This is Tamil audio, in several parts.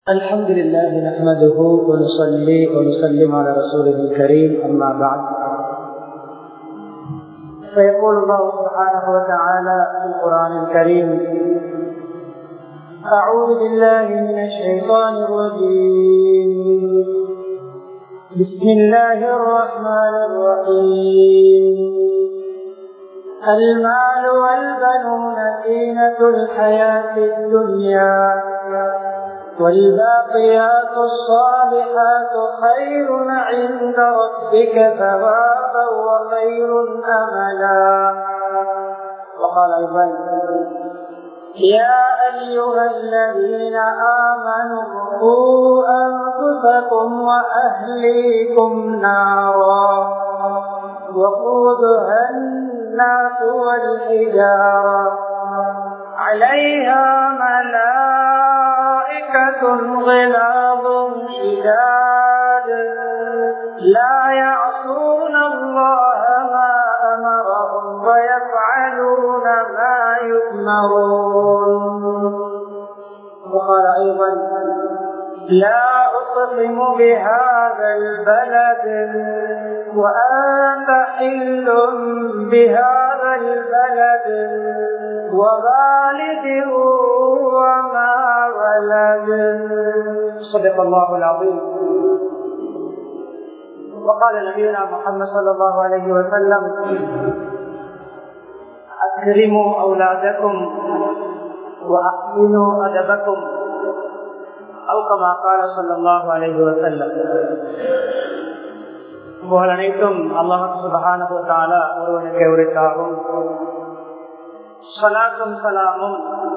الحمد لله نحمده ونصلي ونسلم على رسوله الكريم أما بعد فيقول الله سبحانه وتعالى في القرآن الكريم أعوذ بالله من الشيطان الرجيم بسم الله الرحمن الرحيم المال والبنون زينة الحياة الدنيا والباقيات الصالحات خير عند ربك ثوابا وخير أملا وقال أيضا يا أيها الذين آمنوا قوا أنفسكم وأهليكم نارا وقودها الناس والحجارة عليها ملائكة غلاظ شداد لا يعصون الله ما أمرهم ويفعلون ما يؤمرون وقال أيضا لا أقسم بهذا البلد وأنت حل بهذا البلد ووالد وما ولد صدق الله العظيم وقال نبينا محمد صلى الله عليه وسلم أكرموا أولادكم وأحسنوا أدبكم أو كما قال صلى الله عليه وسلم புகழ் அனைத்தும் அல்லாஹ் சுபகான ஒருவனுக்கு உரைத்தாகும் சலாத்தும் சலாமும்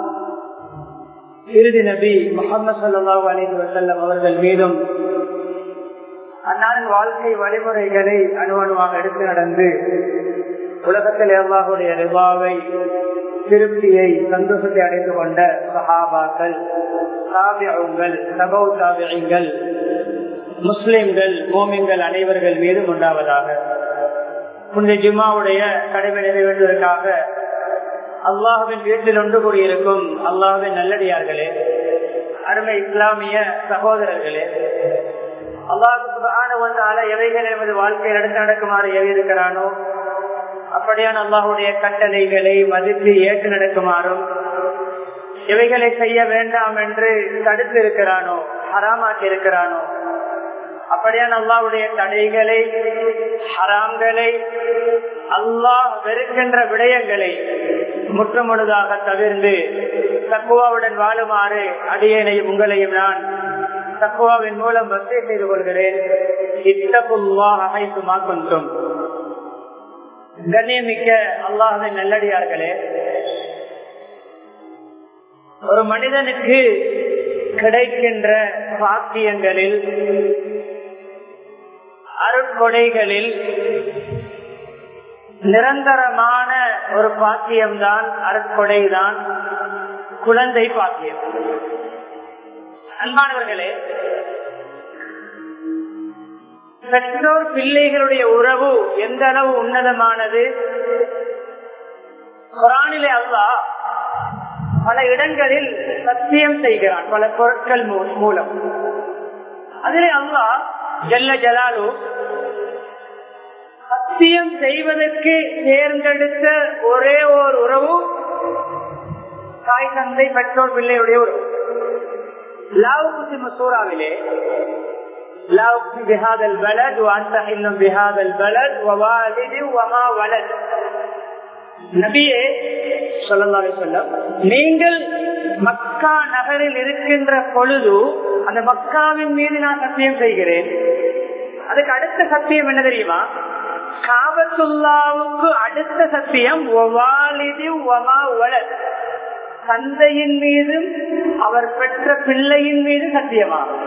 இறுதி நபி முகமது சல்லாஹூ அலிஹி வசல்லம் அவர்கள் மீதும் அன்னாரின் வாழ்க்கை வழிமுறைகளை அணுவணுவாக எடுத்து நடந்து உலகத்தில் அல்லாஹுடைய ரிவாவை திருப்தியை சந்தோஷத்தை அடைந்து கொண்ட சஹாபாக்கள் தாபியங்கள் சபௌ தாபியங்கள் முஸ்லிம்கள் மோமின்கள் அனைவர்கள் மீதும் உண்டாவதாக புனித ஜிம்மாவுடைய கடமை நிறைவேற்றுவதற்காக அல்லாஹுவின் வீட்டில் ஒன்று கூடியிருக்கும் அல்லாஹுவின் நல்லடியார்களே அருமை இஸ்லாமிய சகோதரர்களே அல்லாஹு எவைகள் எமது வாழ்க்கையில் எடுத்து நடக்குமாறு எவையிருக்கிறானோ அப்படியான அல்லாஹுடைய கட்டளைகளை மதித்து ஏற்று நடக்குமாறும் இவைகளை செய்ய வேண்டாம் என்று தடுத்து இருக்கிறானோ ஹராமாக்கி இருக்கிறானோ அப்படியான அல்லாவுடைய தடைகளை ஹராம்களை அல்லாஹ் வெறுக்கின்ற விடயங்களை முற்றுமுழுதாக தவிர்ந்து தக்குவாவுடன் வாழுமாறு அடியேனையும் உங்களையும் நான் தக்குவாவின் மூலம் வசதி செய்து கொள்கிறேன் இத்தகுவா கொண்டும் கண்ணியமிக்க அல்லாஹின் நல்லடியார்களே ஒரு மனிதனுக்கு கிடைக்கின்ற பாக்கியங்களில் அருட்கொடைகளில் நிரந்தரமான ஒரு பாக்கியம்தான் அருட்கொடைதான் குழந்தை பாக்கியம் அன்பானவர்களே பெற்றோர் பிள்ளைகளுடைய உறவு எந்த அளவு உன்னதமானது குரானிலே அல்லா பல இடங்களில் சத்தியம் செய்கிறான் பல பொருட்கள் மூலம் அதிலே அல்லா ஜல்ல ஜலாலு சத்தியம் செய்வதற்கு தேர்ந்தெடுத்த ஒரே ஓர் உறவு தாய் தந்தை பெற்றோர் பிள்ளையுடைய உறவு லாவுசி மசூராவிலே بهذا البلد وانت حل بهذا البلد ووالد وما ولد நபியே சொல்லம் நீங்கள் மக்கா நகரில் இருக்கின்ற பொழுது அந்த மக்காவின் மீது நான் சத்தியம் செய்கிறேன் அதுக்கு அடுத்த சத்தியம் என்ன தெரியுமா காபத்துல்லாவுக்கு அடுத்த சத்தியம் தந்தையின் மீதும் அவர் பெற்ற பிள்ளையின் மீது சத்தியமாகும்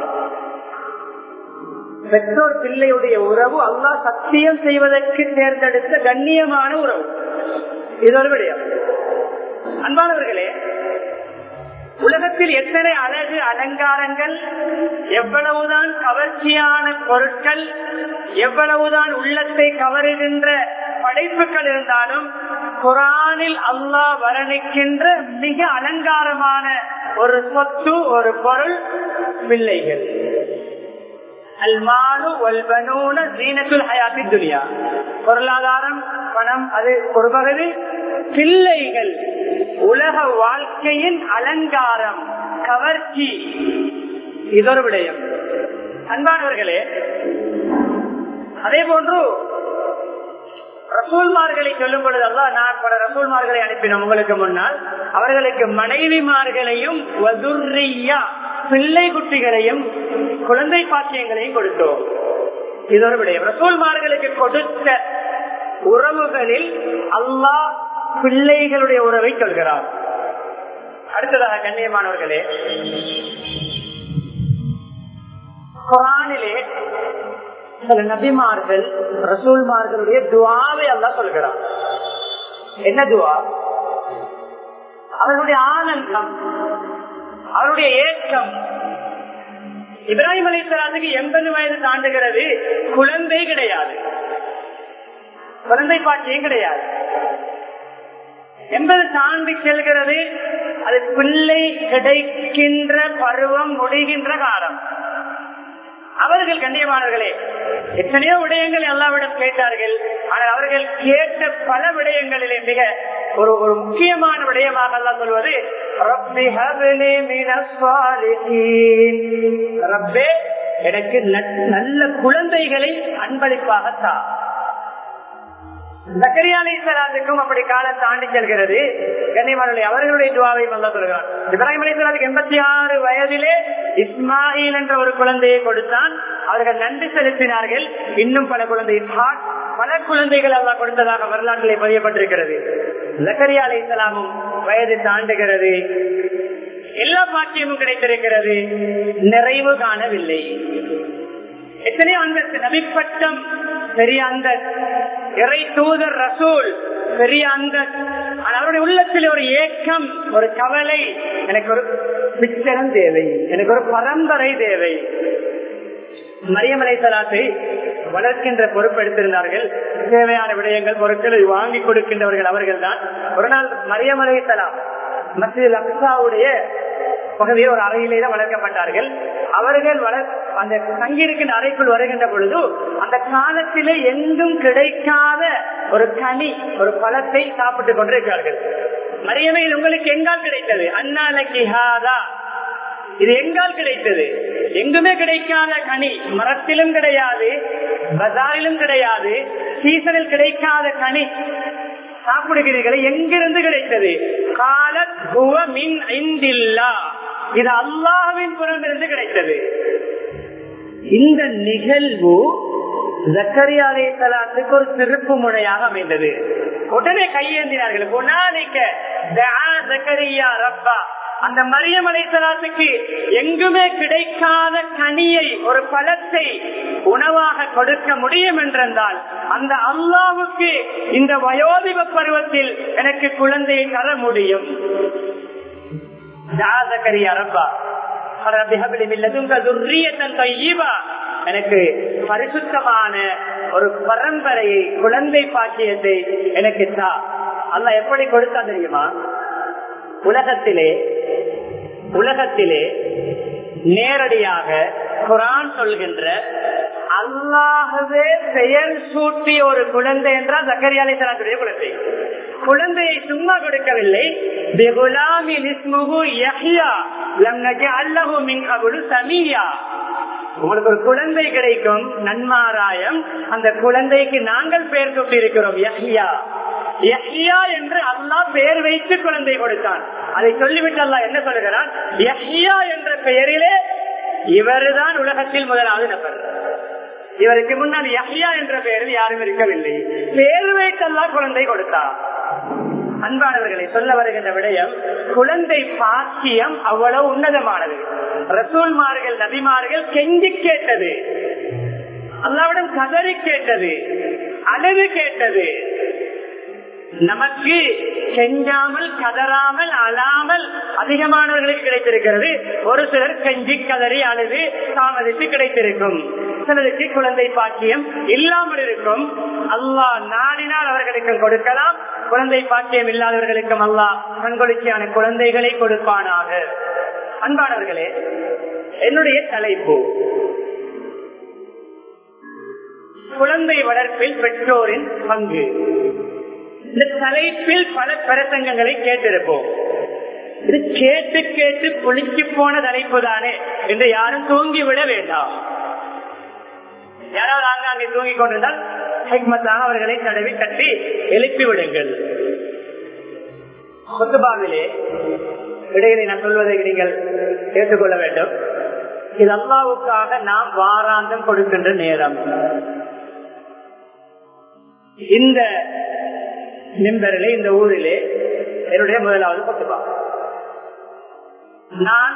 பெற்றோர் பிள்ளையுடைய உறவு அல்லா சத்தியம் செய்வதற்கு தேர்ந்தெடுத்த கண்ணியமான உறவு இது ஒரு விடயம் அன்பானவர்களே உலகத்தில் எத்தனை அழகு அலங்காரங்கள் எவ்வளவுதான் கவர்ச்சியான பொருட்கள் எவ்வளவுதான் உள்ளத்தை கவருகின்ற படைப்புகள் இருந்தாலும் குரானில் அல்லாஹ் வர்ணிக்கின்ற மிக அலங்காரமான ஒரு சொத்து ஒரு பொருள் பிள்ளைகள் அல்மானு வல்பனூன ஜீனத்துல் ஹயாத்தி துனியா பொருளாதாரம் பணம் அது ஒரு பகுதி பிள்ளைகள் உலக வாழ்க்கையின் அலங்காரம் கவர்ச்சி இதொரு விடயம் அன்பானவர்களே அதே போன்று ரசூல்மார்களை சொல்லும் பொழுது அல்ல நான் பல ரசூல்மார்களை அனுப்பினோம் உங்களுக்கு முன்னால் அவர்களுக்கு மனைவிமார்களையும் பிள்ளை குட்டிகளையும் குழந்தை பாக்கியங்களையும் கொடுத்தோம் இது ஒரு விடயம் ரசூல்மார்களுக்கு கொடுத்த உறவுகளில் அல்லாஹ் பிள்ளைகளுடைய உறவை சொல்கிறார் அடுத்ததாக கண்ணியமானவர்களே குரானிலே சில நபிமார்கள் ரசூல்மார்களுடைய துவாவை அல்லா சொல்கிறார் என்ன துவா அவர்களுடைய ஆனந்தம் அவருடைய ஏக்கம் இப்ராஹிம் அலிஸ்லாத்துக்கு எண்பது வயது தாண்டுகிறது குழந்தை கிடையாது குழந்தை பாக்கியம் கிடையாது என்பது தாண்டி செல்கிறது அது பிள்ளை கிடைக்கின்ற பருவம் முடிகின்ற காலம் அவர்கள் கண்ணியமானவர்களே எத்தனையோ விடயங்கள் எல்லாவிடம் கேட்டார்கள் ஆனால் அவர்கள் கேட்ட பல விடயங்களிலே மிக ஒரு ஒரு முக்கியமான விடயமாக எல்லாம் சொல்வது ரப்பே எனக்கு நல்ல குழந்தைகளை அன்பளிப்பாகத்தா சக்கரியாலேஸ்வராத்துக்கும் அப்படி காலம் தாண்டி செல்கிறது கண்ணியமானவர்களே அவர்களுடைய துவாவை வந்தா சொல்கிறார் இப்ராஹிம் அலிஸ்வராத்துக்கு எண்பத்தி ஆறு வயதிலே இஸ்மாயில் என்ற ஒரு குழந்தையை கொடுத்தான் அவர்கள் நன்றி செலுத்தினார்கள் இன்னும் பல குழந்தை பல குழந்தைகள் எல்லாம் கொடுத்ததாக வரலாற்றிலே பதியப்பட்டிருக்கிறது ஜக்கரியா அலி இஸ்லாமும் வயது தாண்டுகிறது எல்லா பாக்கியமும் கிடைத்திருக்கிறது நிறைவு காணவில்லை எத்தனையோ அந்த நபிப்பட்டம் பெரிய அந்த இறை தூதர் ரசூல் பெரிய அந்த அவருடைய உள்ளத்தில் ஒரு ஏக்கம் ஒரு கவலை எனக்கு ஒரு பிச்சரம் தேவை எனக்கு ஒரு பரம்பரை தேவை மரியமலை சலாத்தை வளர்க்கின்ற பொறுப்பு எடுத்திருந்தார்கள் தேவையான விடயங்கள் பொருட்களை வாங்கி கொடுக்கின்றவர்கள் அவர்கள் தான் ஒரு நாள் மரியமலை சலாம் மசித் அக்சாவுடைய பகுதியில் ஒரு அறையிலே தான் வளர்க்கப்பட்டார்கள் அவர்கள் வளர் அந்த தங்கியிருக்கின்ற அறைக்குள் வருகின்ற பொழுது அந்த காலத்திலே எங்கும் கிடைக்காத ஒரு கனி ஒரு பழத்தை சாப்பிட்டுக் கொண்டிருக்கிறார்கள் மரியமே இது உங்களுக்கு எங்கால் கிடைத்தது அண்ணாலக்கி ஹாதா இது எங்கால் கிடைத்தது எங்குமே கிடைக்காத கனி மரத்திலும் கிடையாது பஜாரிலும் கிடையாது சீசனில் கிடைக்காத கனி சாப்பிடுகிறீர்களே எங்கிருந்து கிடைத்தது காலத் மின் ஐந்தில்லா இது அல்லாவின் புறமிருந்து கிடைத்தது இந்த நிகழ்வு ஜக்கரியாலே தலாத்துக்கு ஒரு திருப்பு முனையாக அமைந்தது உடனே கையேந்தினார்கள் குணாலிக்க ஜக்கரியா ரப்பா அந்த மரியமலை தலாத்துக்கு எங்குமே கிடைக்காத கனியை ஒரு பழத்தை உணவாக கொடுக்க முடியும் என்றால் அந்த அல்லாவுக்கு இந்த வயோதிப பருவத்தில் எனக்கு குழந்தையை தர முடியும் எனக்கு பரிசுத்தமான ஒரு பரம்பரையை குழந்தை பாக்கியத்தை எனக்கு தா அல்ல எப்படி கொடுத்தா தெரியுமா உலகத்திலே உலகத்திலே நேரடியாக குரான் சொல்கின்ற அல்லாகவே பெயர் சூட்டிய ஒரு குழந்தை என்றால் சக்கரியாலை தலாத்துடைய குழந்தை குழந்தையை சும்மா கொடுக்கவில்லை உங்களுக்கு ஒரு குழந்தை கிடைக்கும் நன்மாராயம் அந்த குழந்தைக்கு நாங்கள் பெயர் சூட்டி இருக்கிறோம் யஹ்யா யஹ்யா என்று அல்லா பெயர் வைத்து குழந்தை கொடுத்தான் அதை சொல்லிவிட்டு அல்லா என்ன சொல்லுகிறான் யஹ்யா என்ற பெயரிலே இவருதான் உலகத்தில் முதலாவது நபர் இவருக்கு முன்னால் யஹ்யா என்ற பெயரில் யாரும் இருக்கவில்லை பெயர் வைத்தெல்லாம் குழந்தை கொடுத்தார் அன்பானவர்களை சொல்ல வருகின்ற விடயம் குழந்தை பாக்கியம் அவ்வளவு உன்னதமானது ரசூல்மார்கள் நபிமார்கள் கெஞ்சி கேட்டது அல்லாவிடம் கதறி கேட்டது அழுது கேட்டது நமக்கு கெஞ்சாமல் கதறாமல் அழாமல் அதிகமானவர்களுக்கு கிடைத்திருக்கிறது ஒரு சிலர் கெஞ்சி கதறி அழுது தாமதித்து கிடைத்திருக்கும் சிலருக்கு குழந்தை பாக்கியம் இல்லாமல் இருக்கும் அல்லாஹ் நாடினால் அவர்களுக்கு கொடுக்கலாம் குழந்தை பாக்கியம் இல்லாதவர்களுக்கும் அல்லாஹ் கண்கொடுக்கியான குழந்தைகளை கொடுப்பானாக அன்பானவர்களே என்னுடைய தலைப்பு குழந்தை வளர்ப்பில் பெற்றோரின் பங்கு இந்த தலைப்பில் பல பிரசங்கங்களை கேட்டிருப்போம் இது கேட்டு கேட்டு குளிச்சு போன தலைப்பு தானே என்று யாரும் தூங்கிவிட வேண்டாம் யாராவது ஆங்காங்கே தூங்கிக் கொண்டிருந்தால் ஹெக்மத்தாக அவர்களை தடவி தட்டி எழுப்பி விடுங்கள் கொத்துபாவிலே இடையிலே நான் சொல்வதை நீங்கள் ஏற்றுக்கொள்ள வேண்டும் இது அல்லாவுக்காக நாம் வாராந்தம் கொடுக்கின்ற நேரம் இந்த நிம்பரிலே இந்த ஊரிலே என்னுடைய முதலாவது கொத்துபா நான்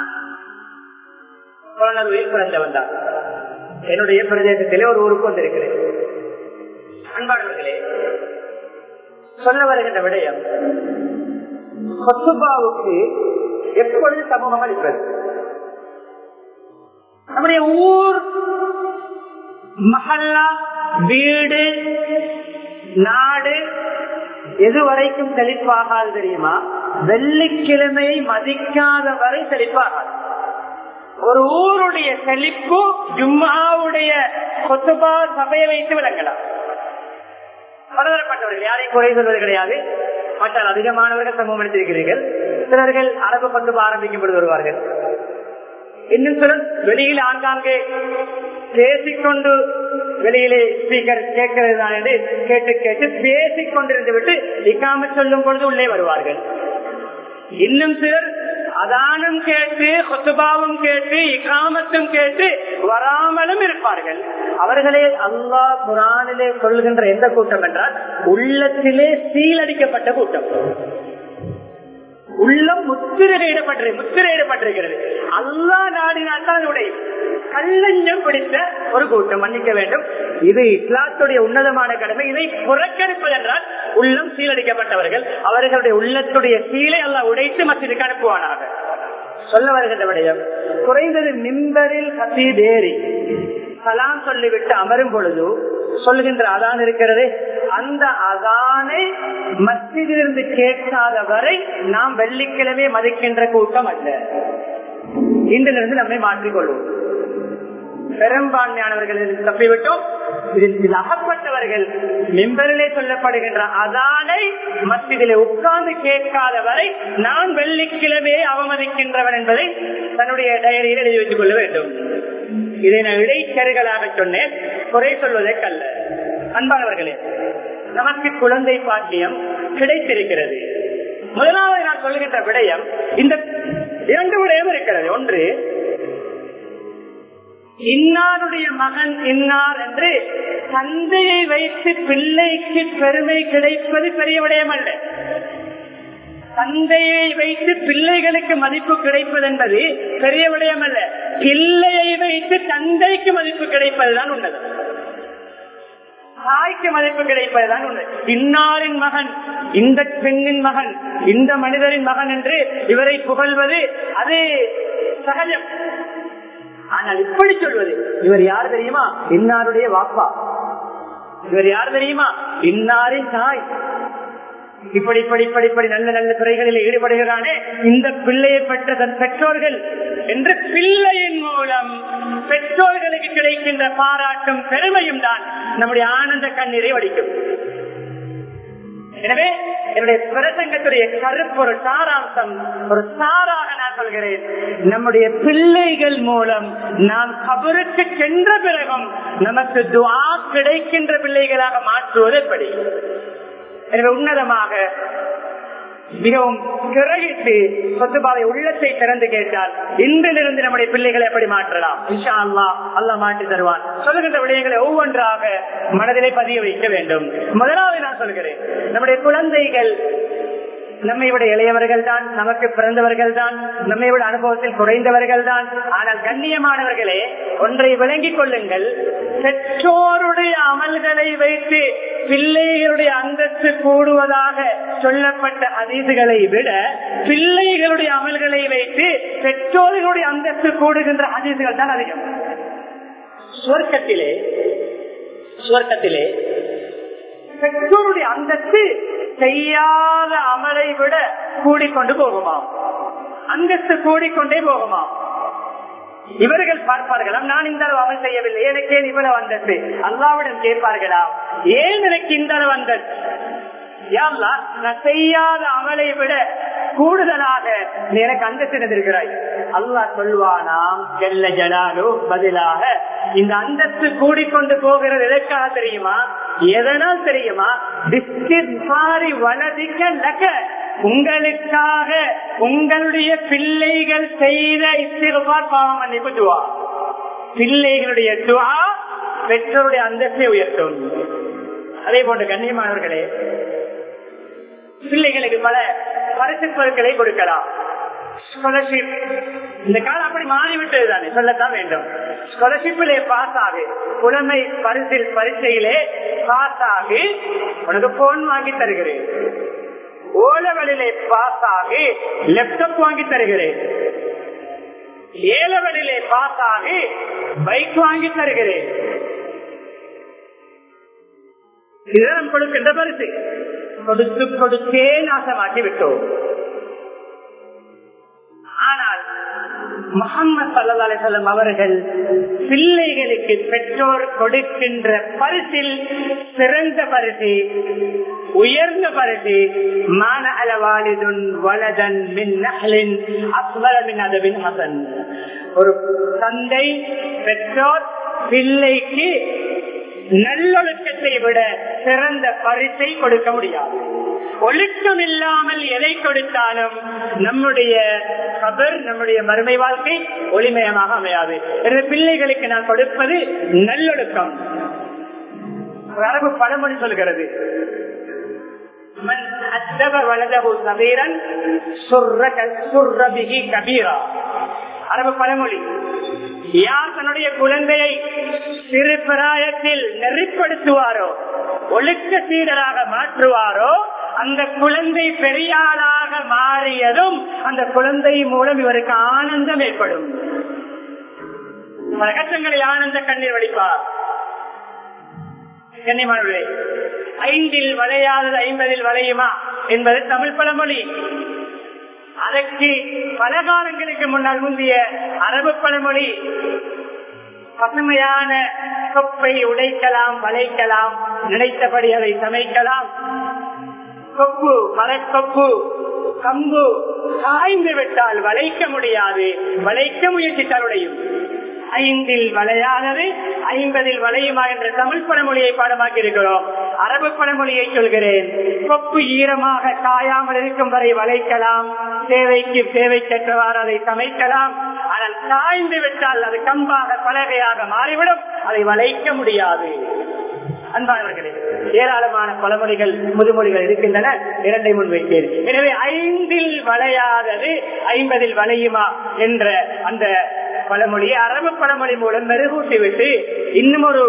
குழந்தையில் பிறந்தவன் தான் என்னுடைய பிரதேசத்திலே ஒரு ஊருக்கு வந்திருக்கிறேன் அன்பானவர்களே சொல்ல வருகின்ற விடயம் கொத்துபாவுக்கு எப்பொழுது சமூகம் அளிப்பது நம்முடைய ஊர் மஹல்லா வீடு நாடு எதுவரைக்கும் செழிப்பாகாது தெரியுமா வெள்ளிக்கிழமையை மதிக்காத வரை செழிப்பாகாது ஒரு ஊருடைய செழிப்பு ஜும்மாவுடைய கொத்துபா சபையை வைத்து விளங்கலாம் பலதரப்பட்டவர்கள் யாரையும் குறை சொல்வது கிடையாது மற்ற அதிகமானவர்கள் சமூகம் எடுத்திருக்கிறீர்கள் சிலர்கள் அரபு கொண்டு ஆரம்பிக்கப்பட்டு வருவார்கள் இன்னும் சிலர் வெளியில் ஆங்காங்கே பேசிக்கொண்டு வெளியிலே ஸ்பீக்கர் கேட்கிறது தான் என்று கேட்டு கேட்டு பேசிக் கொண்டிருந்து விட்டு இக்காம சொல்லும் பொழுது உள்ளே வருவார்கள் இன்னும் சிலர் அதானும் கேட்டு கொத்துபாவும் கேட்டு இக்காமத்தும் கேட்டு வராமலும் இருப்பார்கள் அவர்களே அல்லாஹ் குரானிலே சொல்கின்ற எந்த கூட்டம் என்றால் உள்ளத்திலே சீலடிக்கப்பட்ட கூட்டம் உள்ளம் முத்திரையிடப்பட்டிரு முத்திரையிடப்பட்டிருக்கிறது அல்லா நாடினால் தான் உடைய கல்லஞ்சம் பிடித்த ஒரு கூட்டம் மன்னிக்க வேண்டும் இது இஸ்லாத்துடைய உன்னதமான கடமை இதை புறக்கணிப்பதென்றால் உள்ளம் சீலடிக்கப்பட்டவர்கள் அவர்களுடைய உள்ளத்துடைய சீலை அல்ல உடைத்து மத்திற்கு அனுப்புவானாக சொல்ல வருகின்ற விடயம் குறைந்தது மிம்பரில் கசீதேறி சலாம் சொல்லிவிட்டு அமரும் பொழுது சொல்கின்ற அதான் இருக்கிறது அந்த அதானை மத்தியிலிருந்து கேட்காத வரை நாம் வெள்ளிக்கிழமை மதிக்கின்ற கூட்டம் அல்ல இன்றிலிருந்து நம்மை மாற்றிக்கொள்வோம் பெரும்பான்மையானவர்கள் தப்பிவிட்டோம் இதில் அகப்பட்டவர்கள் மிம்பரிலே சொல்லப்படுகின்ற அதானை மத்தியிலே உட்கார்ந்து கேட்காத வரை நான் வெள்ளிக்கிழமையை அவமதிக்கின்றவன் என்பதை தன்னுடைய டயரியில் எழுதி வைத்துக் கொள்ள வேண்டும் இதை நான் இடைச்செருகளாக சொன்னேன் குறை சொல்வதற்கல்ல அன்பானவர்களே நமக்கு குழந்தை பாக்கியம் கிடைத்திருக்கிறது முதலாவது நான் சொல்லுகின்ற விடயம் இந்த இரண்டு விடயம் இருக்கிறது ஒன்று இன்னாருடைய மகன் இன்னார் என்று தந்தையை வைத்து பிள்ளைக்கு பெருமை கிடைப்பது பெரிய விடயம் அல்ல தந்தையை வைத்து பிள்ளைகளுக்கு மதிப்பு கிடைப்பது என்பது பெரிய விடயம் அல்ல பிள்ளையை வைத்து தந்தைக்கு மதிப்பு கிடைப்பதுதான் உன்னது தாய்க்கு மதிப்பு கிடைப்பதுதான் உண்மை இன்னாரின் மகன் இந்த பெண்ணின் மகன் இந்த மனிதரின் மகன் என்று இவரை புகழ்வது அது சகஜம் ஆனால் இப்படி சொல்வது இவர் யார் தெரியுமா இன்னாருடைய வாப்பா இவர் யார் தெரியுமா இன்னாரின் தாய் இப்படி இப்படி இப்படி இப்படி நல்ல நல்ல துறைகளில் ஈடுபடுகிறானே இந்த பிள்ளையை பெற்ற தன் பெற்றோர்கள் என்று பிள்ளையின் மூலம் பெற்றோர்களுக்கு கிடைக்கின்ற பாராட்டும் பெருமையும் தான் நம்முடைய ஆனந்த கண்ணீரை வடிக்கும் எனவே என்னுடைய பிரசங்கத்துடைய கருப்பு ஒரு சாராம்சம் ஒரு சாராக நான் சொல்கிறேன் நம்முடைய பிள்ளைகள் மூலம் நாம் கபருக்கு சென்ற பிறகும் நமக்கு துவா கிடைக்கின்ற பிள்ளைகளாக மாற்றுவது எப்படி எனவே உன்னதமாக மிகவும் கிரகித்து சொத்துபாவை உள்ளத்தை திறந்து கேட்டால் இன்றிலிருந்து நம்முடைய பிள்ளைகளை எப்படி மாற்றலாம் இன்ஷா அல்லா அல்லா மாற்றி தருவான் சொல்லுகின்ற விடயங்களை ஒவ்வொன்றாக மனதிலே பதிய வைக்க வேண்டும் முதலாவது நான் சொல்கிறேன் நம்முடைய குழந்தைகள் நம்மை விட இளையவர்கள் தான் நமக்கு பிறந்தவர்கள் தான் நம்மை விட அனுபவத்தில் குறைந்தவர்கள் தான் ஆனால் கண்ணியமானவர்களே ஒன்றை விளங்கிக் கொள்ளுங்கள் பெற்றோருடைய அமல்களை வைத்து பிள்ளைகளுடைய அந்தஸ்து கூடுவதாக சொல்லப்பட்ட அதிசுகளை விட பிள்ளைகளுடைய அமல்களை வைத்து பெற்றோர்களுடைய அந்தஸ்து கூடுகின்ற அதிசுகள் தான் அதிகம் சுவர்க்கத்திலே சுவர்க்கத்திலே பெற்றோருடைய அந்தஸ்து செய்யாத அமலை விட கூடிக்கொண்டு போகுமா அந்தஸ்து கூடிக்கொண்டே போகுமா இவர்கள் பார்ப்பார்களாம் நான் இந்த அளவு அமல் செய்யவில்லை எனக்கே இவ்வளவு வந்தது அல்லாவிடம் கேட்பார்களாம் ஏன் எனக்கு இந்த அளவு வந்தது நான் செய்யாத அமலை விட கூடுதலாக நீ எனக்கு அந்தஸ்து இருக்கிறாய் அல்லா சொல்வானாம் செல்ல ஜலாலு பதிலாக இந்த அந்தஸ்து கூடிக்கொண்டு போகிறது எதற்காக தெரியுமா எதனால் தெரியுமா வலதிக்க லக்க உங்களுக்காக உங்களுடைய பிள்ளைகள் செய்த இஸ்திகார் பாவம் மன்னிப்பு துவா பிள்ளைகளுடைய துவா பெற்றோருடைய அந்தஸ்தை உயர்த்தும் அதே போன்ற கண்ணியமானவர்களே பிள்ளைகளுக்கு பல பரிசு பொருட்களை கொடுக்கலாம் ஸ்காலர்ஷிப் இந்த காலம் அப்படி மாறிவிட்டது தானே சொல்லத்தான் வேண்டும் ஸ்காலர்ஷிப்பிலே பாஸ் ஆகு புலமை பரிசில் பரீட்சையிலே பாஸ் ஆகி உனக்கு போன் வாங்கி தருகிறேன் ஓலவழிலே பாஸ் ஆகி லேப்டாப் வாங்கி தருகிறேன் ஏலவழிலே பாஸ் ஆகி பைக் வாங்கி தருகிறேன் இதுதான் கொடுக்கின்ற பரிசு கொடுத்து கொடுத்தே நாசமாக்கி விட்டோம் ஆனால் முகமது சல்லா அலிசல்லம் அவர்கள் பிள்ளைகளுக்கு பெற்றோர் கொடுக்கின்ற பரிசில் சிறந்த பரிசு உயர்ந்த பரிசு மான அளவாலிதுன் வலதன் மின் நகலின் அஸ்வரமின் அதவின் ஹசன் ஒரு தந்தை பெற்றோர் பிள்ளைக்கு நல்லொழுக்கத்தை விட சிறந்த பரிசை கொடுக்க முடியாது ஒழுக்கம் இல்லாமல் எதை கொடுத்தாலும் நம்முடைய கபர் நம்முடைய மறுமை வாழ்க்கை ஒளிமயமாக அமையாது எனவே பிள்ளைகளுக்கு நான் கொடுப்பது நல்லொழுக்கம் அரபு பழமொழி சொல்கிறது அரபு பழமொழி யார் தன்னுடைய குழந்தையை சிறு பிராயத்தில் நெறிப்படுத்துவாரோ ஒழுக்க சீடராக மாற்றுவாரோ அந்த குழந்தை பெரியாளாக மாறியதும் அந்த குழந்தை மூலம் இவருக்கு ஆனந்தம் ஏற்படும் பல கட்டங்களில் ஆனந்த கண்ணீர் வடிப்பார் கண்ணியமானவர்களே ஐந்தில் வளையாதது ஐம்பதில் வளையுமா என்பது தமிழ் பழமொழி அதற்கு பல காலங்களுக்கு முன்னால் முந்தைய அரபு பழமொழி பசுமையான கொப்பை உடைக்கலாம் வளைக்கலாம் நினைத்தபடி அதை சமைக்கலாம் கொப்பு மரக்கொப்பு கம்பு சாய்ந்து விட்டால் வளைக்க முடியாது வளைக்க முயற்சித்தால் உடையும் ஐந்தில் வளையாதது ஐம்பதில் வளையுமா என்ற தமிழ் பழமொழியை பாடமாக்கி இருக்கிறோம் அரபு பழமொழியை சொல்கிறேன் கொப்பு ஈரமாக காயாமல் இருக்கும் வரை வளைக்கலாம் தேவைக்கு தேவைக்கேற்றவாறு அதை சமைக்கலாம் ஆனால் காய்ந்து விட்டால் அது கம்பாக பலகையாக மாறிவிடும் அதை வளைக்க முடியாது அன்பானவர்களே ஏராளமான பழமொழிகள் முதுமொழிகள் இருக்கின்றன இரண்டை முன்வைத்தேன் எனவே ஐந்தில் வளையாதது ஐம்பதில் வளையுமா என்ற அந்த பழமொழியை அரபு பழமொழி மூலம் மெருகூட்டி விட்டு இன்னும் ஒரு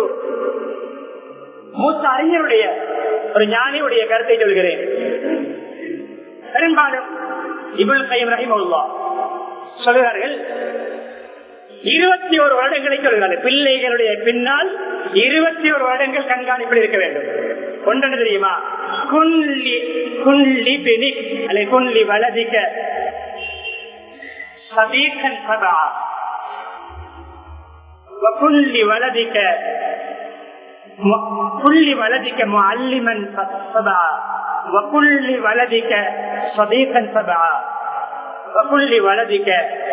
மூத்த அறிஞருடைய ஒரு ஞானியுடைய கருத்தை சொல்கிறேன் பெரும்பாலும் இபுல் கைம் ரஹிமுல்லா சொல்கிறார்கள் இருபத்தி ஒரு வருடங்களை சொல்கிறார்கள் பிள்ளைகளுடைய பின்னால் இருபத்தி ஒரு வருடங்கள் கண்காணிப்பில் இருக்க வேண்டும் ஒன்று தெரியுமா குன்லி குன்லி பெனி அல்ல குன்லி வலதிக்க சதீகன் சதா وكل ولدك كل ولدك معلما سبعا وكل ولدك صديقا سبعا وكل ولدك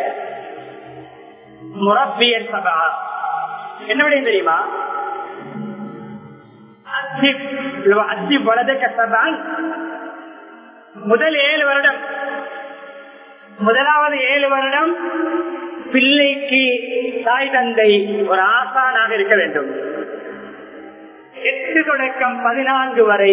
مربيا سبعا என்ன விட தெரியுமா வலதுக்க சபான் முதல் ஏழு வருடம் முதலாவது ஏழு வருடம் பிள்ளைக்கு தாய் தந்தை ஒரு ஆசானாக இருக்க வேண்டும் எட்டு தொடக்கம் பதினான்கு வரை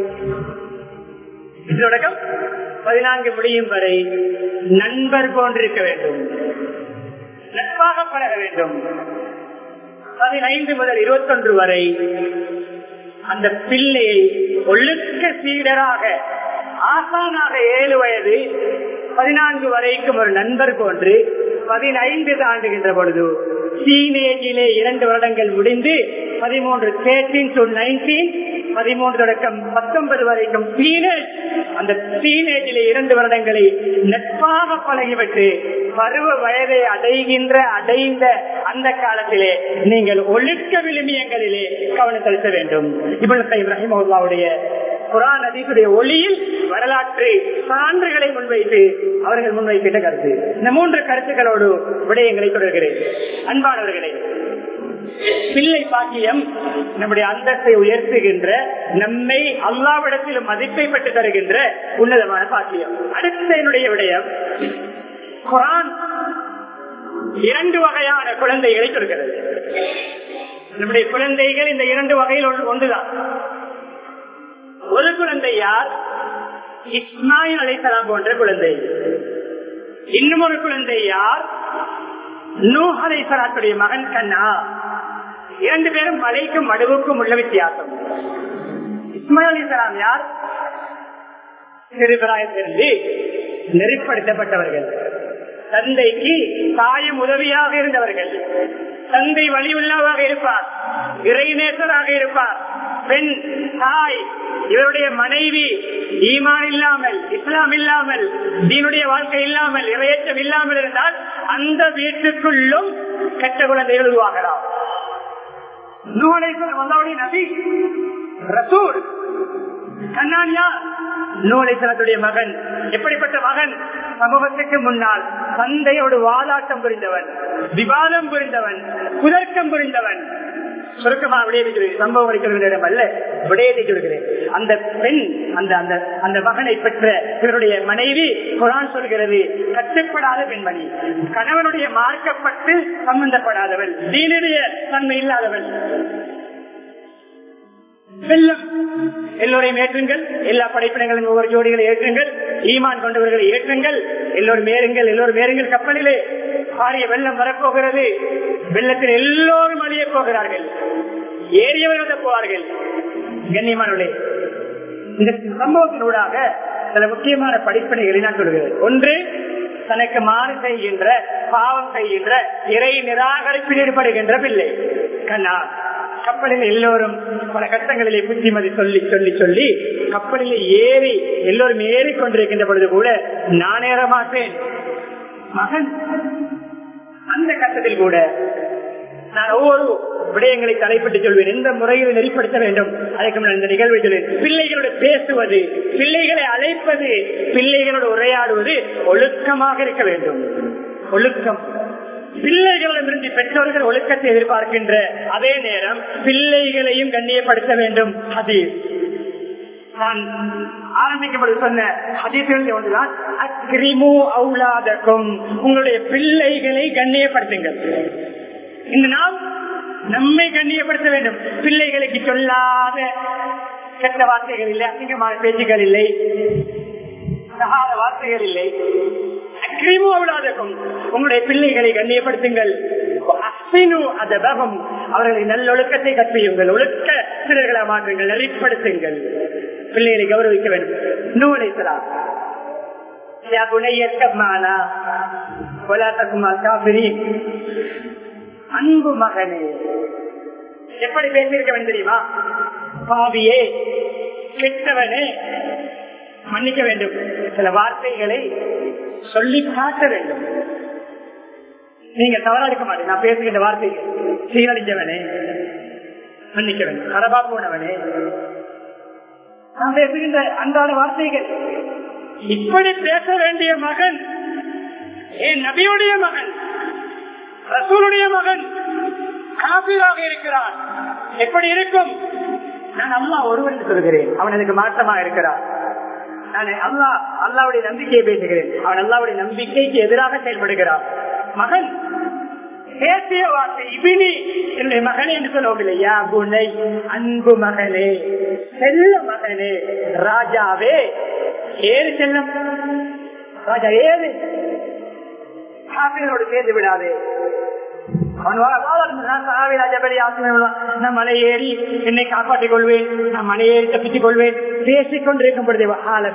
எட்டு தொடக்கம் பதினான்கு முடியும் வரை நண்பர் போன்றிருக்க வேண்டும் நட்பாக பழக வேண்டும் பதினைந்து முதல் இருபத்தொன்று வரை அந்த பிள்ளையை ஒழுக்க சீடராக ஆசானாக ஏழு வயது பதினான்கு வரைக்கும் ஒரு நண்பர் போன்று பதினைந்து தாண்டுகின்ற பொழுது டீனேஜிலே இரண்டு வருடங்கள் முடிந்து பதிமூன்று தேர்டீன் டு நைன்டீன் பதிமூன்று தொடக்கம் பத்தொன்பது வரைக்கும் டீனேஜ் அந்த டீனேஜிலே இரண்டு வருடங்களை நட்பாக பழகிவிட்டு பருவ வயதை அடைகின்ற அடைந்த அந்த காலத்திலே நீங்கள் ஒழுக்க விளிமியங்களிலே கவனம் செலுத்த வேண்டும் இவ்வளவு இப்ராஹிம் அல்லாவுடைய குரான் அதீசுடைய ஒளியில் வரலாற்று சான்றுகளை முன்வைத்து அவர்கள் முன்வைக்கின்ற கருத்து இந்த மூன்று கருத்துக்களோடு விடயங்களை தொடர்கிறேன் அன்பானவர்களே பிள்ளை பாக்கியம் நம்முடைய அந்தத்தை உயர்த்துகின்ற நம்மை அல்லாவிடத்தில் மதிப்பை பெற்று தருகின்ற உன்னதமான பாக்கியம் அடுத்த என்னுடைய விடயம் குரான் இரண்டு வகையான குழந்தைகளை சொல்கிறது நம்முடைய குழந்தைகள் இந்த இரண்டு வகையில் ஒன்றுதான் ஒரு குழந்தை யார் இஸ்மாயில் அலைசலாம் போன்ற குழந்தை இன்னும் ஒரு குழந்தை யார் நூ அலைசலாத்துடைய மகன் கண்ணா இரண்டு பேரும் மலைக்கும் மடுவுக்கும் உள்ள வித்தியாசம் இஸ்மாயில் அலிசலாம் யார் சிறுபிராயத்திலிருந்து நெறிப்படுத்தப்பட்டவர்கள் தந்தைக்கு தாயும் உதவியாக இருந்தவர்கள் தந்தை வழியுள்ளவாக இருப்பார் இறைநேசராக இருப்பார் பெண் தாய் இவருடைய மனைவி ஈமான் இல்லாமல் இஸ்லாம் இல்லாமல் தீனுடைய வாழ்க்கை இல்லாமல் இறையற்றம் இல்லாமல் இருந்தால் அந்த வீட்டுக்குள்ளும் கெட்ட குழந்தைகள் உருவாகலாம் நூலேஸ்வரம் நபி ரசூல் கண்ணானியா நூலேஸ்வரத்துடைய மகன் எப்படிப்பட்ட மகன் சமூகத்துக்கு முன்னால் தந்தையோடு வாலாட்டம் புரிந்தவன் விவாதம் புரிந்தவன் குதர்க்கம் புரிந்தவன் சுருக்கமாக விடையளிக்கிறேன் சம்பவம் அளிக்கிறவர்களிடம் அல்ல விடையத்தை சொல்கிறேன் அந்த பெண் அந்த அந்த அந்த மகனை பெற்ற இவருடைய மனைவி குரான் சொல்கிறது கட்டுப்படாத பெண்மணி கணவனுடைய மார்க்கப்பட்டு சம்பந்தப்படாதவள் தீனுடைய தன்மை இல்லாதவள் வெள்ளம் எல்லோரையும் ஏற்றுங்கள் எல்லா படைப்பினங்களும் ஒவ்வொரு ஜோடிகளை ஏற்றுங்கள் ஈமான் கொண்டவர்களை ஏற்றுங்கள் எல்லோரும் ஏறுங்கள் எல்லோரும் ஏறுங்கள் கப்பலிலே பாரிய வெள்ளம் வரப்போகிறது வெள்ளத்தில் எல்லோரும் அழிய போகிறார்கள் ஏறியவர்கள் போவார்கள் கண்ணியமானவர்களே இந்த சம்பவத்தினூடாக சில முக்கியமான படிப்பினைகளை நான் சொல்கிறேன் ஒன்று தனக்கு மாறு செய்கின்ற பாவம் செய்கின்ற இறை நிராகரிப்பில் ஈடுபடுகின்ற பிள்ளை கண்ணா கப்பலில் எல்லோரும் பல கட்டங்களிலே புத்திமதி சொல்லி சொல்லி சொல்லி கப்பலில் ஏறி எல்லோரும் ஏறி கொண்டிருக்கின்ற பொழுது கூட நான் ஏற மாட்டேன் மகன் அந்த கட்டத்தில் கூட நான் ஒவ்வொரு விடயங்களை தலைப்பட்டு சொல்வேன் எந்த முறையில் நெறிப்படுத்த வேண்டும் அதற்கு முன்னர் இந்த நிகழ்வை சொல்வேன் பிள்ளைகளோட பேசுவது பிள்ளைகளை அழைப்பது பிள்ளைகளோடு உரையாடுவது ஒழுக்கமாக இருக்க வேண்டும் ஒழுக்கம் பிள்ளைகளிடமிருந்து பெற்றோர்கள் ஒழுக்கத்தை எதிர்பார்க்கின்ற அதே நேரம் பிள்ளைகளையும் கண்ணியப்படுத்த வேண்டும் அது நான் ஆரம்பிக்கப்பட்டு சொன்ன அதிர்ச்சி ஒன்றுதான் அக்ரிமு அவுலாதக்கும் உங்களுடைய பிள்ளைகளை கண்ணியப்படுத்துங்கள் இந்த நாம் நம்மை கண்ணியப்படுத்த வேண்டும் பிள்ளைகளுக்கு சொல்லாத கெட்ட வார்த்தைகள் இல்லை அசிங்கமான பேச்சுகள் இல்லை தகாத வார்த்தைகள் இல்லை அக்ரிமு அவுலாதக்கும் உங்களுடைய பிள்ளைகளை கண்ணியப்படுத்துங்கள் அதபகம் அவர்களை நல்லொழுக்கத்தை கற்பியுங்கள் ஒழுக்க சிலர்களை மாற்றுங்கள் நெறிப்படுத்துங்கள் பிள்ளைகளை கௌரவிக்க வேண்டும் நூலைசலாம் அன்பு மகனே எப்படி பேசியிருக்க வேண்டும் தெரியுமா பாவியே கெட்டவனே மன்னிக்க வேண்டும் சில வார்த்தைகளை சொல்லி காட்ட வேண்டும் நீங்க தவறா இருக்க மாட்டேன் நான் பேசுகின்ற வார்த்தைகள் சீரழிஞ்சவனே மன்னிக்க வேண்டும் கரபா போனவனே நான் பேசுகின்ற அன்றாட வார்த்தைகள் இப்படி பேச வேண்டிய மகன் என் நபியுடைய மகன் ரசூலுடைய மகன் காப்பீராக இருக்கிறான் எப்படி இருக்கும் நான் அம்மா ஒருவன் சொல்கிறேன் அவன் எனக்கு மாற்றமா இருக்கிறான் நான் அல்லா அல்லாவுடைய நம்பிக்கையை பேசுகிறேன் அவன் அல்லாவுடைய நம்பிக்கைக்கு எதிராக செயல்படுகிறான் மகன் பேசிய வார்த்தை இபினி என்னுடைய மகனே என்று சொல்லவில்லை யா குனை அன்பு மகனே செல்ல மகனே ராஜாவே ஏறு செல்லம் ராஜா ஏறு காப்பினோடு சேர்ந்து விடாதே நான் மலை ஏறி என்னை காப்பாற்றிக் கொள்வேன் நான் மலை ஏறி தப்பித்துக் கொள்வேன் பேசிக் கொண்டிருக்கும் பொழுது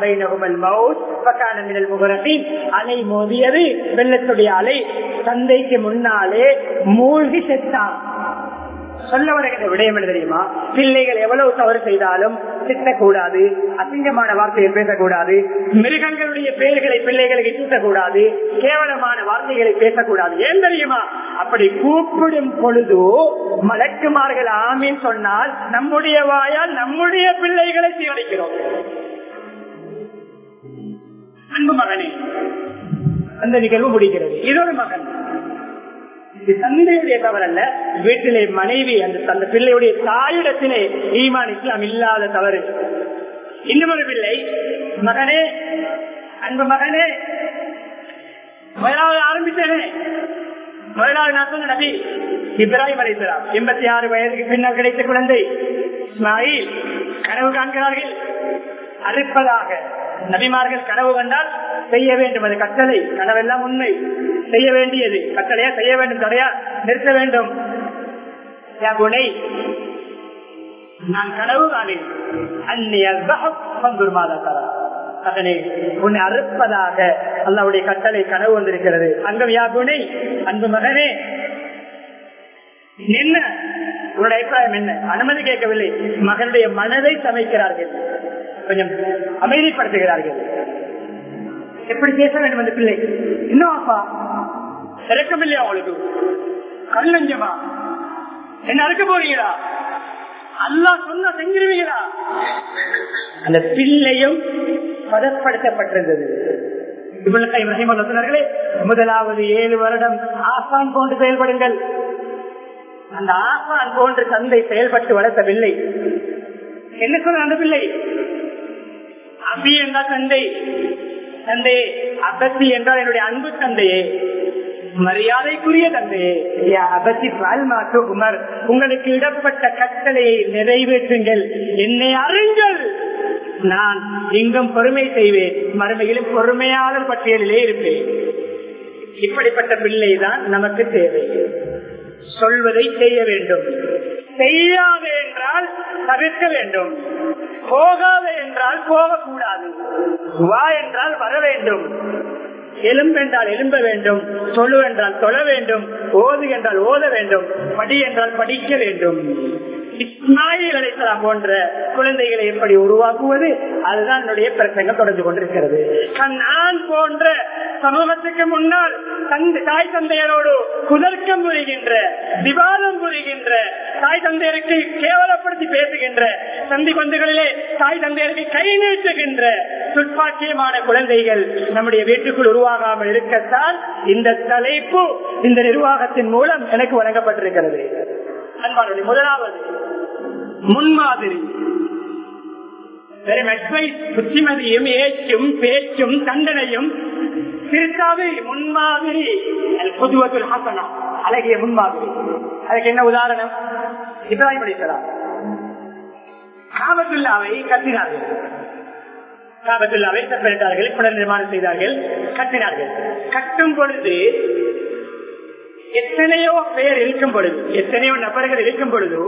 அலை மோதியது வெள்ளத்துடைய அலை தந்தைக்கு முன்னாலே மூழ்கி செத்தான் சொல்ல வருகின்ற விடயம் என்ன தெரியுமா பிள்ளைகள் எவ்வளவு தவறு செய்தாலும் திட்டக்கூடாது அசிங்கமான வார்த்தையை பேசக்கூடாது மிருகங்களுடைய பெயர்களை பிள்ளைகளுக்கு சூட்டக்கூடாது கேவலமான வார்த்தைகளை பேசக்கூடாது ஏன் தெரியுமா அப்படி கூப்பிடும் பொழுது மலக்குமார்கள் ஆமீன் சொன்னால் நம்முடைய வாயால் நம்முடைய பிள்ளைகளை சீரழிக்கிறோம் அன்பு மகனே அந்த நிகழ்வு முடிக்கிறது இதொரு மகன் இது தந்தையுடைய தவறல்ல வீட்டிலே மனைவி அந்த அந்த பிள்ளையுடைய தாயிடத்திலே ஈமான் இஸ்லாம் இல்லாத தவறு இன்னும் ஒரு பிள்ளை மகனே அன்பு மகனே முதலாவது ஆரம்பித்தேனே முதலாவது நான் சொன்ன நபி இப்ராஹிம் அலிஸ்லாம் எண்பத்தி ஆறு வயதுக்கு பின்னால் கிடைத்த குழந்தை இஸ்மாயில் கனவு காண்கிறார்கள் அறுப்பதாக நபிமார்கள் கனவு கண்டால் செய்ய வேண்டும் அது கட்டளை கனவெல்லாம் உண்மை செய்ய வேண்டியது கட்டளையா செய்ய வேண்டும் தடையா நிறுத்த வேண்டும் யா குணை, நான் கனவு காணேன் அந்நிய மாதா தரா மகனே உன்னை அறுப்பதாக அல்லாவுடைய கட்டளை கனவு வந்திருக்கிறது அங்கம் யா குணை அன்பு மகனே என்ன உன்னுடைய அபிப்பிராயம் என்ன அனுமதி கேட்கவில்லை மகனுடைய மனதை சமைக்கிறார்கள் கொஞ்சம் அமைதிப்படுத்துகிறார்கள் எப்படி பேச வேண்டும் அந்த பிள்ளை இன்னும் அப்பா இறக்கம் இல்லையா அவளுக்கு கல்லஞ்சமா என்ன அறுக்க போறீங்களா அல்லா சொன்ன செஞ்சிருவீங்களா அந்த பிள்ளையும் பதப்படுத்தப்பட்டிருந்தது இவளுக்கு இப்ராஹிம் சொன்னார்களே முதலாவது ஏழு வருடம் ஆசான் போன்று செயல்படுங்கள் அந்த ஆசான் போன்று தந்தை செயல்பட்டு வளர்த்தவில்லை என்ன சொன்ன அந்த பிள்ளை அபி என்றால் தந்தை தந்தையே அபத்தி என்றால் என்னுடைய அன்பு தந்தையே மரியாதைக்குரிய தந்தையே யா அபத்தி பால்மாட்டு உமர் உங்களுக்கு இடப்பட்ட கட்டளையை நிறைவேற்றுங்கள் என்னை அறிங்கள் நான் இங்கும் பொறுமை செய்வேன் மறுமையிலும் பொறுமையாளர் பட்டியலிலே இருப்பேன் இப்படிப்பட்ட பிள்ளைதான் நமக்கு தேவை சொல்வதை செய்ய வேண்டும் செய்யாது என்றால் தவிர்க்க வேண்டும் போகாத என்றால் போகக்கூடாது வா என்றால் வர வேண்டும் எலும்பென்றால் எலும்ப வேண்டும் தொழு என்றால் தொழ வேண்டும் ஓது என்றால் ஓத வேண்டும் படி என்றால் படிக்க வேண்டும் இஸ்மாயில் அலைசலாம் போன்ற குழந்தைகளை எப்படி உருவாக்குவது அதுதான் என்னுடைய பிரச்சனை தொடர்ந்து கொண்டிருக்கிறது நான் போன்ற சமூகத்துக்கு முன்னால் தந்தை தாய் தந்தையரோடு குதர்க்கம் புரிகின்ற விவாதம் புரிகின்ற தாய் தந்தையருக்கு கேவலப்படுத்தி பேசுகின்ற சந்தி பந்துகளிலே தாய் தந்தையருக்கு கை நீட்டுகின்ற துப்பாக்கியமான குழந்தைகள் நம்முடைய வீட்டுக்குள் உருவாகாமல் இருக்கத்தான் இந்த தலைப்பு இந்த நிர்வாகத்தின் மூலம் எனக்கு வழங்கப்பட்டிருக்கிறது அன்பானுடைய முதலாவது முன்மாதிரி வெறும் அட்வைஸ் புத்திமதியும் ஏற்றும் பேச்சும் தண்டனையும் திருத்தாவை முன்மாதிரி புதுவத்தில் ஹசனா அழகிய முன்மாதிரி அதுக்கு என்ன உதாரணம் இப்ராஹிம் அலிசலாம் காபத்துல்லாவை கட்டினார்கள் காபத்துல்லாவை செப்பரிட்டார்கள் புனர் நிர்மாணம் செய்தார்கள் கட்டினார்கள் கட்டும் பொழுது எத்தனையோ பேர் இருக்கும் பொழுது எத்தனையோ நபர்கள் இருக்கும் பொழுது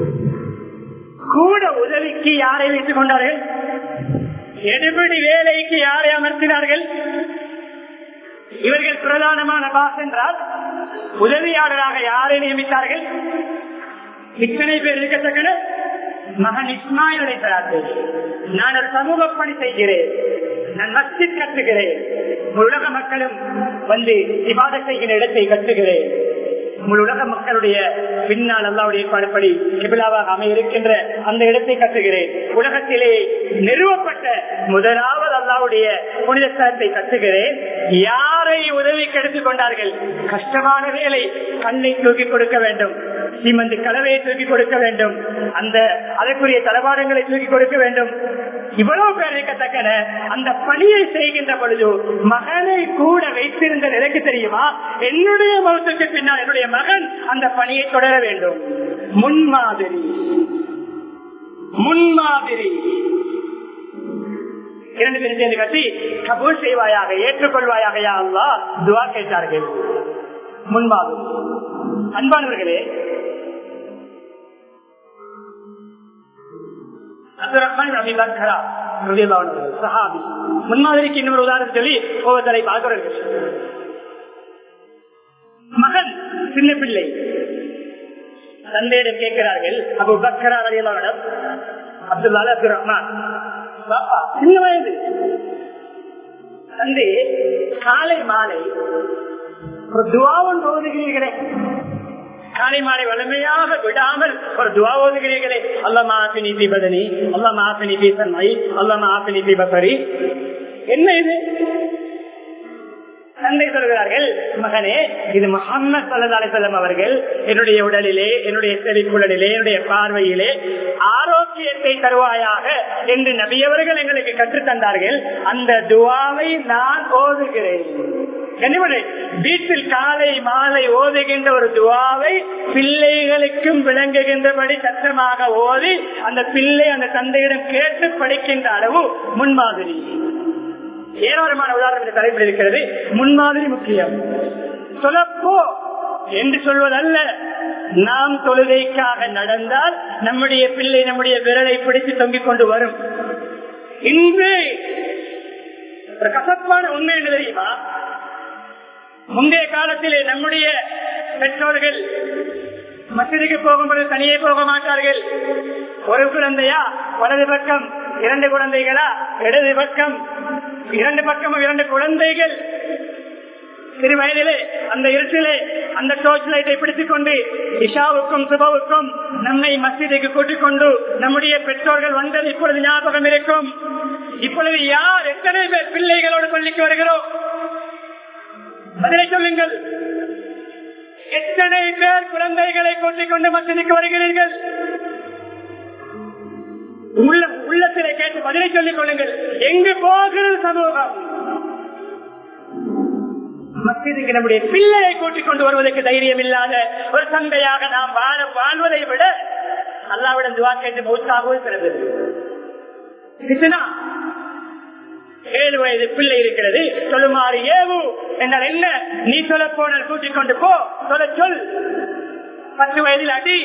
கூட உதவிக்கு யாரை வைத்துக் கொண்டார்கள் எடுபடி வேலைக்கு யாரை அமர்த்தினார்கள் இவர்கள் பிரதானமான பாஸ் என்றால் உதவியாளராக யாரை நியமித்தார்கள் இத்தனை பேர் இருக்கத்தக்கன மகன் இஸ்மாயில் அழைத்தார்கள் நான் ஒரு சமூக பணி செய்கிறேன் நான் மஸ்ஜித் கட்டுகிறேன் உலக மக்களும் வந்து விவாத செய்கிற இடத்தை கட்டுகிறேன் உங்கள் உலக மக்களுடைய பின்னால் அல்லாவுடைய ஏற்பாடுப்படி கிபிலாவாக அமைய இருக்கின்ற அந்த இடத்தை கட்டுகிறேன் உலகத்திலே நிறுவப்பட்ட முதலாவது அல்லாவுடைய புனித ஸ்தலத்தை கட்டுகிறேன் யாரை உதவிக்கு எடுத்துக் கொண்டார்கள் கஷ்டமான வேலை கண்ணை தூக்கி கொடுக்க வேண்டும் சீமந்து கலவையை தூக்கி கொடுக்க வேண்டும் அந்த அதற்குரிய தளபாடங்களை தூக்கி கொடுக்க வேண்டும் இவ்வளவு பேர் இருக்கத்தக்கன அந்த பணியை செய்கின்ற பொழுது மகனை கூட வைத்திருந்த நிலைக்கு தெரியுமா என்னுடைய மௌத்துக்கு பின்னால் என்னுடைய மகன் அந்த பணியை தொடர வேண்டும் முன்மாதிரி முன்மாதிரி இரண்டு பேரும் சேர்ந்து கட்டி கபூல் செய்வாயாக ஏற்றுக்கொள்வாயாக யா அல்லா துவா கேட்டார்கள் முன்மாதிரி அன்பானவர்களே அப்துல் ரஹ்மான் சஹாபி முன்மாதிரிக்கு இன்னொரு உதாரணம் சொல்லி ஒவ்வொருத்தரை பார்க்கிறார்கள் மகன் சின்ன பிள்ளை தந்தையிடம் கேட்கிறார்கள் அபு பக்கரா அலியலாவிடம் அப்துல்லா அப்துல் ரஹ்மான் பாப்பா சின்ன வயது தந்தை காலை மாலை ஒரு துவாவன் ஓதுகிறீர்களே காலை மாலை வலிமையாக விடாமல் ஒரு துவா ஓதுகிறீர்களே அல்ல மாசினி பதனி அல்ல மாசினி தன்மை அல்ல மாசினி பசரி என்ன இது தந்தை சொல்கிறார்கள் மகனே இது முகமது சல்லா செல்லம் அவர்கள் என்னுடைய உடலிலே என்னுடைய செவிக்குடலிலே என்னுடைய பார்வையிலே ஆரோக்கியத்தை தருவாயாக என்று நபியவர்கள் எங்களுக்கு கற்றுத் தந்தார்கள் அந்த துவாவை நான் ஓதுகிறேன் கனிமனை வீட்டில் காலை மாலை ஓதுகின்ற ஒரு துவாவை பிள்ளைகளுக்கும் விளங்குகின்றபடி சத்தமாக ஓதி அந்த பிள்ளை அந்த தந்தையிடம் கேட்டு படிக்கின்ற அளவு முன்மாதிரி ஏராளமான உதாரணம் இந்த தலைப்பில் இருக்கிறது முன்மாதிரி முக்கியம் சொல்லப்போ என்று சொல்வதல்ல நாம் தொழுகைக்காக நடந்தால் நம்முடைய பிள்ளை நம்முடைய விரலை பிடித்து தொங்கிக் கொண்டு வரும் இன்று ஒரு கசப்பான உண்மை என்ன தெரியுமா முந்தைய காலத்திலே நம்முடைய பெற்றோர்கள் மசதிக்கு போகும்போது தனியே போக மாட்டார்கள் ஒரு குழந்தையா வலது பக்கம் இரண்டு குழந்தைகளா இடது பக்கம் இரண்டு பக்கமும் இரண்டு குழந்தைகள் சிறு வயதிலே அந்த இருட்டிலே அந்த டோர்ச் லைட்டை பிடித்துக் கொண்டு இஷாவுக்கும் சுபவுக்கும் நம்மை மசீதுக்கு கூட்டிக் கொண்டு நம்முடைய பெற்றோர்கள் வந்தது இப்பொழுது ஞாபகம் இருக்கும் இப்பொழுது யார் எத்தனை பேர் பிள்ளைகளோடு பள்ளிக்கு வருகிறோம் பதிலை சொல்லுங்கள் எத்தனை பேர் குழந்தைகளை கூட்டிக் கொண்டு மசீதுக்கு வருகிறீர்கள் உள்ள உள்ளத்திலே கேட்டு பதிலை சொல்லிக் கொள்ளுங்கள் எங்கு போகிறது சமூகம் மசிதுக்கு நம்முடைய பிள்ளையை கூட்டிக் கொண்டு வருவதற்கு தைரியம் இல்லாத ஒரு தந்தையாக நாம் வாழ வாழ்வதை விட அல்லாவிடம் துவா கேட்டு மௌத்தாகவும் சிறந்தது ஏழு வயது பிள்ளை இருக்கிறது சொல்லுமாறு ஏவு என்றால் என்ன நீ சொல்ல போனால் கூட்டிக் கொண்டு போ சொல்ல சொல் பத்து வயதில் அடி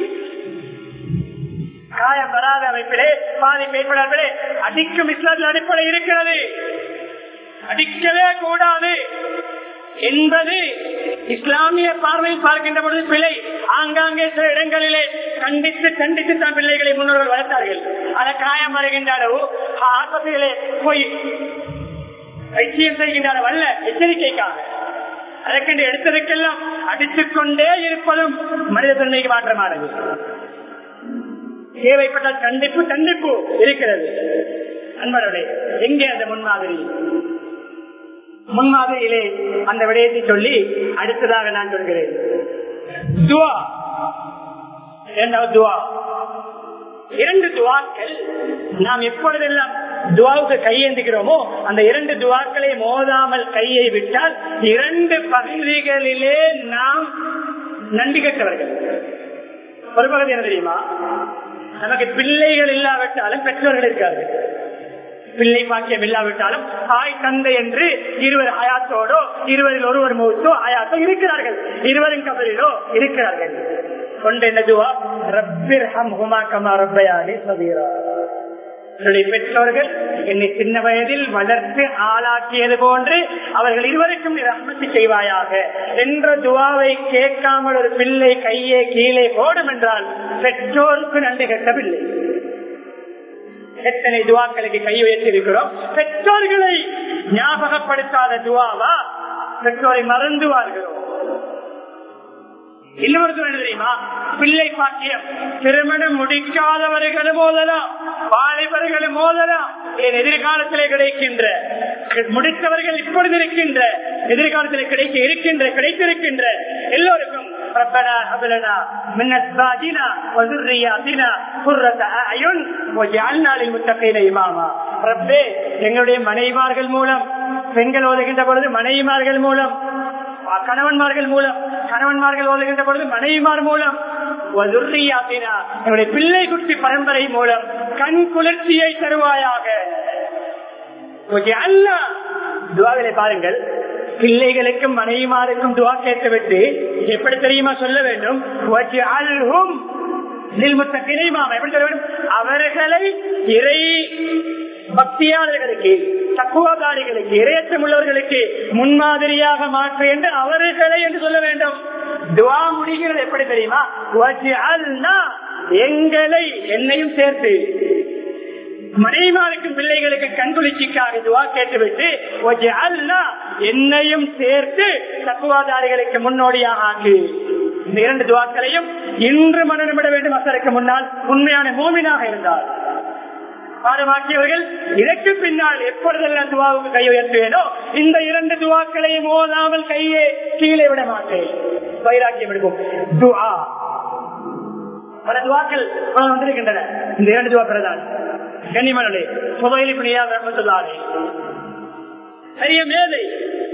காயம் வராத அமைப்பிலே பாதிப்பு ஏற்படாமலே அடிக்கும் இஸ்லாத்தில் அடிப்படை இருக்கிறது அடிக்கவே கூடாது என்பது இஸ்லாமிய பார்வையில் பார்க்கின்ற பொழுது பிள்ளை ஆங்காங்கே சில இடங்களிலே கண்டித்து கண்டித்து தான் பிள்ளைகளை முன்னோர்கள் வளர்த்தார்கள் அதை காயம் வருகின்ற அளவு ஆஸ்பத்திரியிலே போய் வைத்தியம் செய்கின்ற அளவல்ல எச்சரிக்கைக்காக அதற்கென்று எடுத்ததுக்கெல்லாம் அடித்துக் கொண்டே இருப்பதும் மனித தன்மைக்கு மாற்றமானது தேவைப்பட்டால் கண்டிப்பு கண்டிப்பு இருக்கிறது அன்பர்களே எங்கே அந்த முன்மாதிரி முன்மாதிரியிலே அந்த விடயத்தை சொல்லி அடுத்ததாக நான் சொல்கிறேன் துவா இரண்டாவது துவா இரண்டு துவாக்கள் நாம் எப்பொழுதெல்லாம் துவாவுக்கு கையேந்துகிறோமோ அந்த இரண்டு துவாக்களை மோதாமல் கையை விட்டால் இரண்டு பகுதிகளிலே நாம் நன்றி கட்டவர்கள் ஒரு பகுதி என்ன தெரியுமா நமக்கு பிள்ளைகள் இல்லாவிட்டாலும் பெற்றோர்கள் இருக்கார்கள் பிள்ளை பாக்கியம் இல்லாவிட்டாலும் தாய் தந்தை என்று இருவர் அயாத்தோடோ இருவரில் ஒருவர் மூத்தோ அயாத்தோ இருக்கிறார்கள் இருவரின் கபலிலோ இருக்கிறார்கள் கொண்டு என்னதுவா ரப்பிர் ஹம் ஹுமா கமா ரப்பயானி சதீரா என்னுடைய பெற்றோர்கள் என்னை சின்ன வயதில் வளர்த்து ஆளாக்கியது போன்று அவர்கள் இருவருக்கும் நீ ரஹ்மத்து செய்வாயாக என்ற துவாவை கேட்காமல் ஒரு பிள்ளை கையே கீழே போடும் என்றால் பெற்றோருக்கு நன்றி கட்ட பிள்ளை எத்தனை துவாக்களுக்கு கை உயர்த்திருக்கிறோம் பெற்றோர்களை ஞாபகப்படுத்தாத துவாவா பெற்றோரை மறந்து வாழ்கிறோம் இன்னொரு துணை தெரியுமா பிள்ளை பாக்கியம் திருமணம் முடிக்காதவர்களும் மோதலாம் வாலிபர்களும் மோதலாம் என் எதிர்காலத்திலே கிடைக்கின்ற முடித்தவர்கள் இப்பொழுது இருக்கின்ற எதிர்காலத்தில் கிடைக்க இருக்கின்ற கிடைத்திருக்கின்ற எல்லோருக்கும் ربنا هب لنا من ازواجنا وذرياتنا قرة اعين واجعلنا للمتقين اماما ரப்பே எங்களுடைய மனைவிமார்கள் மூலம் பெண்கள் ஓதுகின்ற பொழுது மனைவிமார்கள் மூலம் கணவன்மார்கள் மூலம் கணவன்மார்கள் ஓதுகின்ற பொழுது மனைவிமார் மூலம் என்னுடைய பிள்ளை குட்டி பரம்பரை மூலம் கண் குளிர்ச்சியை தருவாயாக துவாவிலே பாருங்கள் பிள்ளைகளுக்கும் மனைவிமாருக்கும் துவா கேட்டுவிட்டு எப்படி தெரியுமா சொல்ல வேண்டும் எப்படி சொல்ல வேண்டும் அவர்களை இறை பக்தியாளர்களுக்கு தக்குவகாரிகளுக்கு இரையற்றம் உள்ளவர்களுக்கு முன்மாதிரியாக மாற்று என்று அவர்களை என்று சொல்ல வேண்டும் துவா முடிகிறது எப்படி தெரியுமா வஜ்அல்னா எங்களை என்னையும் சேர்த்து மனைமாருக்கும் பிள்ளைகளுக்கு கண்குளிர்ச்சிக்காக துவா கேட்டுவிட்டு வஜ்அல்னா என்னையும் சேர்த்து தக்குவாதாரிகளுக்கு முன்னோடியாக ஆக்கு இந்த இரண்டு துவாக்களையும் இன்று மனநிமிட வேண்டும் அசருக்கு முன்னால் உண்மையான மூமினாக இருந்தார் பாடமாக்கியவர்கள் இதற்கு பின்னால் எப்பொழுதெல்லாம் துவாவுக்கு கை உயர்த்துவேனோ இந்த இரண்டு துவாக்களையும் ஓதாமல் கையை கீழே விட மாட்டேன் வைராக்கியம் எடுக்கும் துவா பல துவாக்கள் வந்திருக்கின்றன இந்த இரண்டு துவா பிரதான் கன்னிமனே புதையிலி பிணியா ரஹமத்துல்லாலே பெரிய மேதை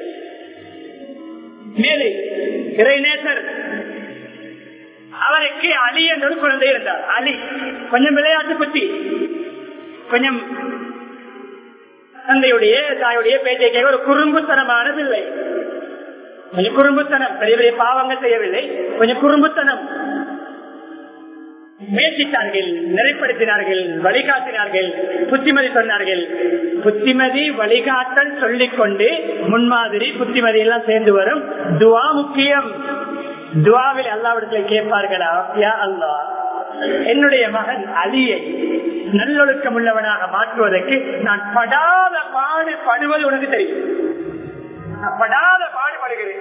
மேதை இறைநேசர் அவருக்கு அலி என்ற ஒரு குழந்தை இருந்தார் அலி கொஞ்சம் விளையாட்டு பற்றி கொஞ்சம் தந்தையுடைய தாயுடைய பேச்சை கேட்க ஒரு குறும்புத்தனமான பிள்ளை கொஞ்சம் குறும்புத்தனம் பெரிய பெரிய பாவங்கள் செய்யவில்லை கொஞ்சம் குறும்புத்தனம் முயற்சித்தார்கள் நெறிப்படுத்தினார்கள் வழிகாட்டினார்கள் புத்திமதி சொன்னார்கள் புத்திமதி வழிகாட்டல் சொல்லிக்கொண்டு முன்மாதிரி புத்திமதி எல்லாம் சேர்ந்து வரும் துவா முக்கியம் துவாவில் அல்லாவிடத்தில் கேட்பார்களா யா அல்லா என்னுடைய மகன் அலியை நல்லொழுக்கம் உள்ளவனாக மாற்றுவதற்கு நான் படாத பாடு படுவது உனக்கு தெரியும் நான் படாத பாடுபடுகிறேன்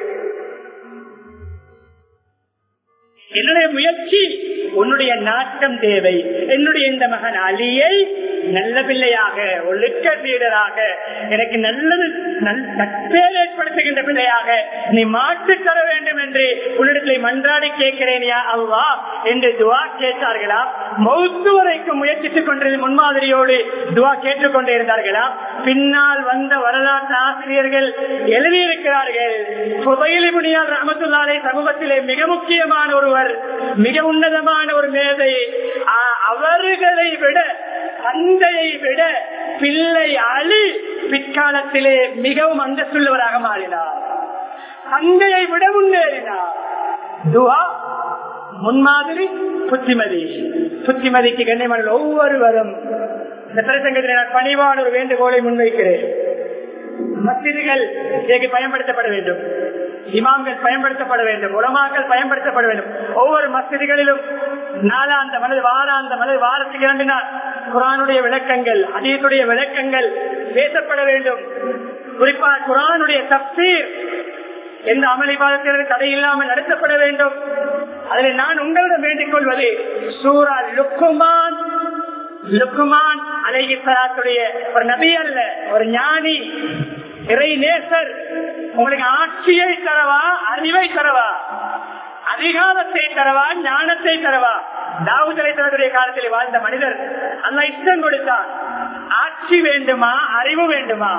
என்னுடைய முயற்சி உன்னுடைய நாட்டம் தேவை என்னுடைய இந்த மகன் அலியை நல்ல பிள்ளையாக ஒழுக்க வீடராக எனக்கு நல்லது நட்பேர் ஏற்படுத்துகின்ற பிள்ளையாக நீ மாற்றி தர வேண்டும் என்று உன்னிடத்தில் மன்றாடி கேட்கிறேன் யா அவ்வா என்று துவா கேட்டார்களா மௌத்து வரைக்கும் முயற்சித்துக் கொண்டிருந்த முன்மாதிரியோடு துவா கேட்டுக்கொண்டே இருந்தார்களா பின்னால் வந்த வரலாற்று ஆசிரியர்கள் எழுதியிருக்கிறார்கள் புதையிலி முனியால் ரஹமத்துல்லாலை சமூகத்திலே மிக முக்கியமான ஒருவர் மிக உன்னதமான ஒரு மேதை அவர்களை விட தந்தையை விட பிள்ளை அழி பிற்காலத்திலே மிகவும் அந்தஸ்துள்ளவராக மாறினார் தந்தையை விட முன்னேறினார் துவா முன்மாதிரி புத்திமதி புத்திமதிக்கு கண்ணியமான ஒவ்வொருவரும் இந்த பிரசங்கத்தில் நான் பணிவான ஒரு வேண்டுகோளை முன்வைக்கிறேன் மசிதிகள் இதற்கு பயன்படுத்தப்பட வேண்டும் இமாம்கள் பயன்படுத்தப்பட வேண்டும் உலமாக்கள் பயன்படுத்தப்பட வேண்டும் ஒவ்வொரு மசிதிகளிலும் நாலாந்த மனது வாராந்த மனது வாரத்துக்கு இரண்டு நாள் குரானுடைய விளக்கங்கள் அதீசுடைய விளக்கங்கள் பேசப்பட வேண்டும் குறிப்பாக குரானுடைய தப்சீர் எந்த அமளிபாதத்திற்கு தடை இல்லாமல் நடத்தப்பட வேண்டும் அதில் நான் உங்களிடம் வேண்டிக் கொள்வது சூரா லுக்குமான் லுக்குமான் அழகி சலாத்துடைய ஒரு நபி அல்ல ஒரு ஞானி இறை நேசர் உங்களுக்கு ஆட்சியை தரவா அறிவை தரவா அதிகாரத்தை தரவா ஞானத்தை தரவா தாவூதரை தன்னுடைய காலத்தில் வாழ்ந்த மனிதர் அல்ல இஷ்டம் கொடுத்தான் ஆட்சி வேண்டுமா அறிவு வேண்டுமா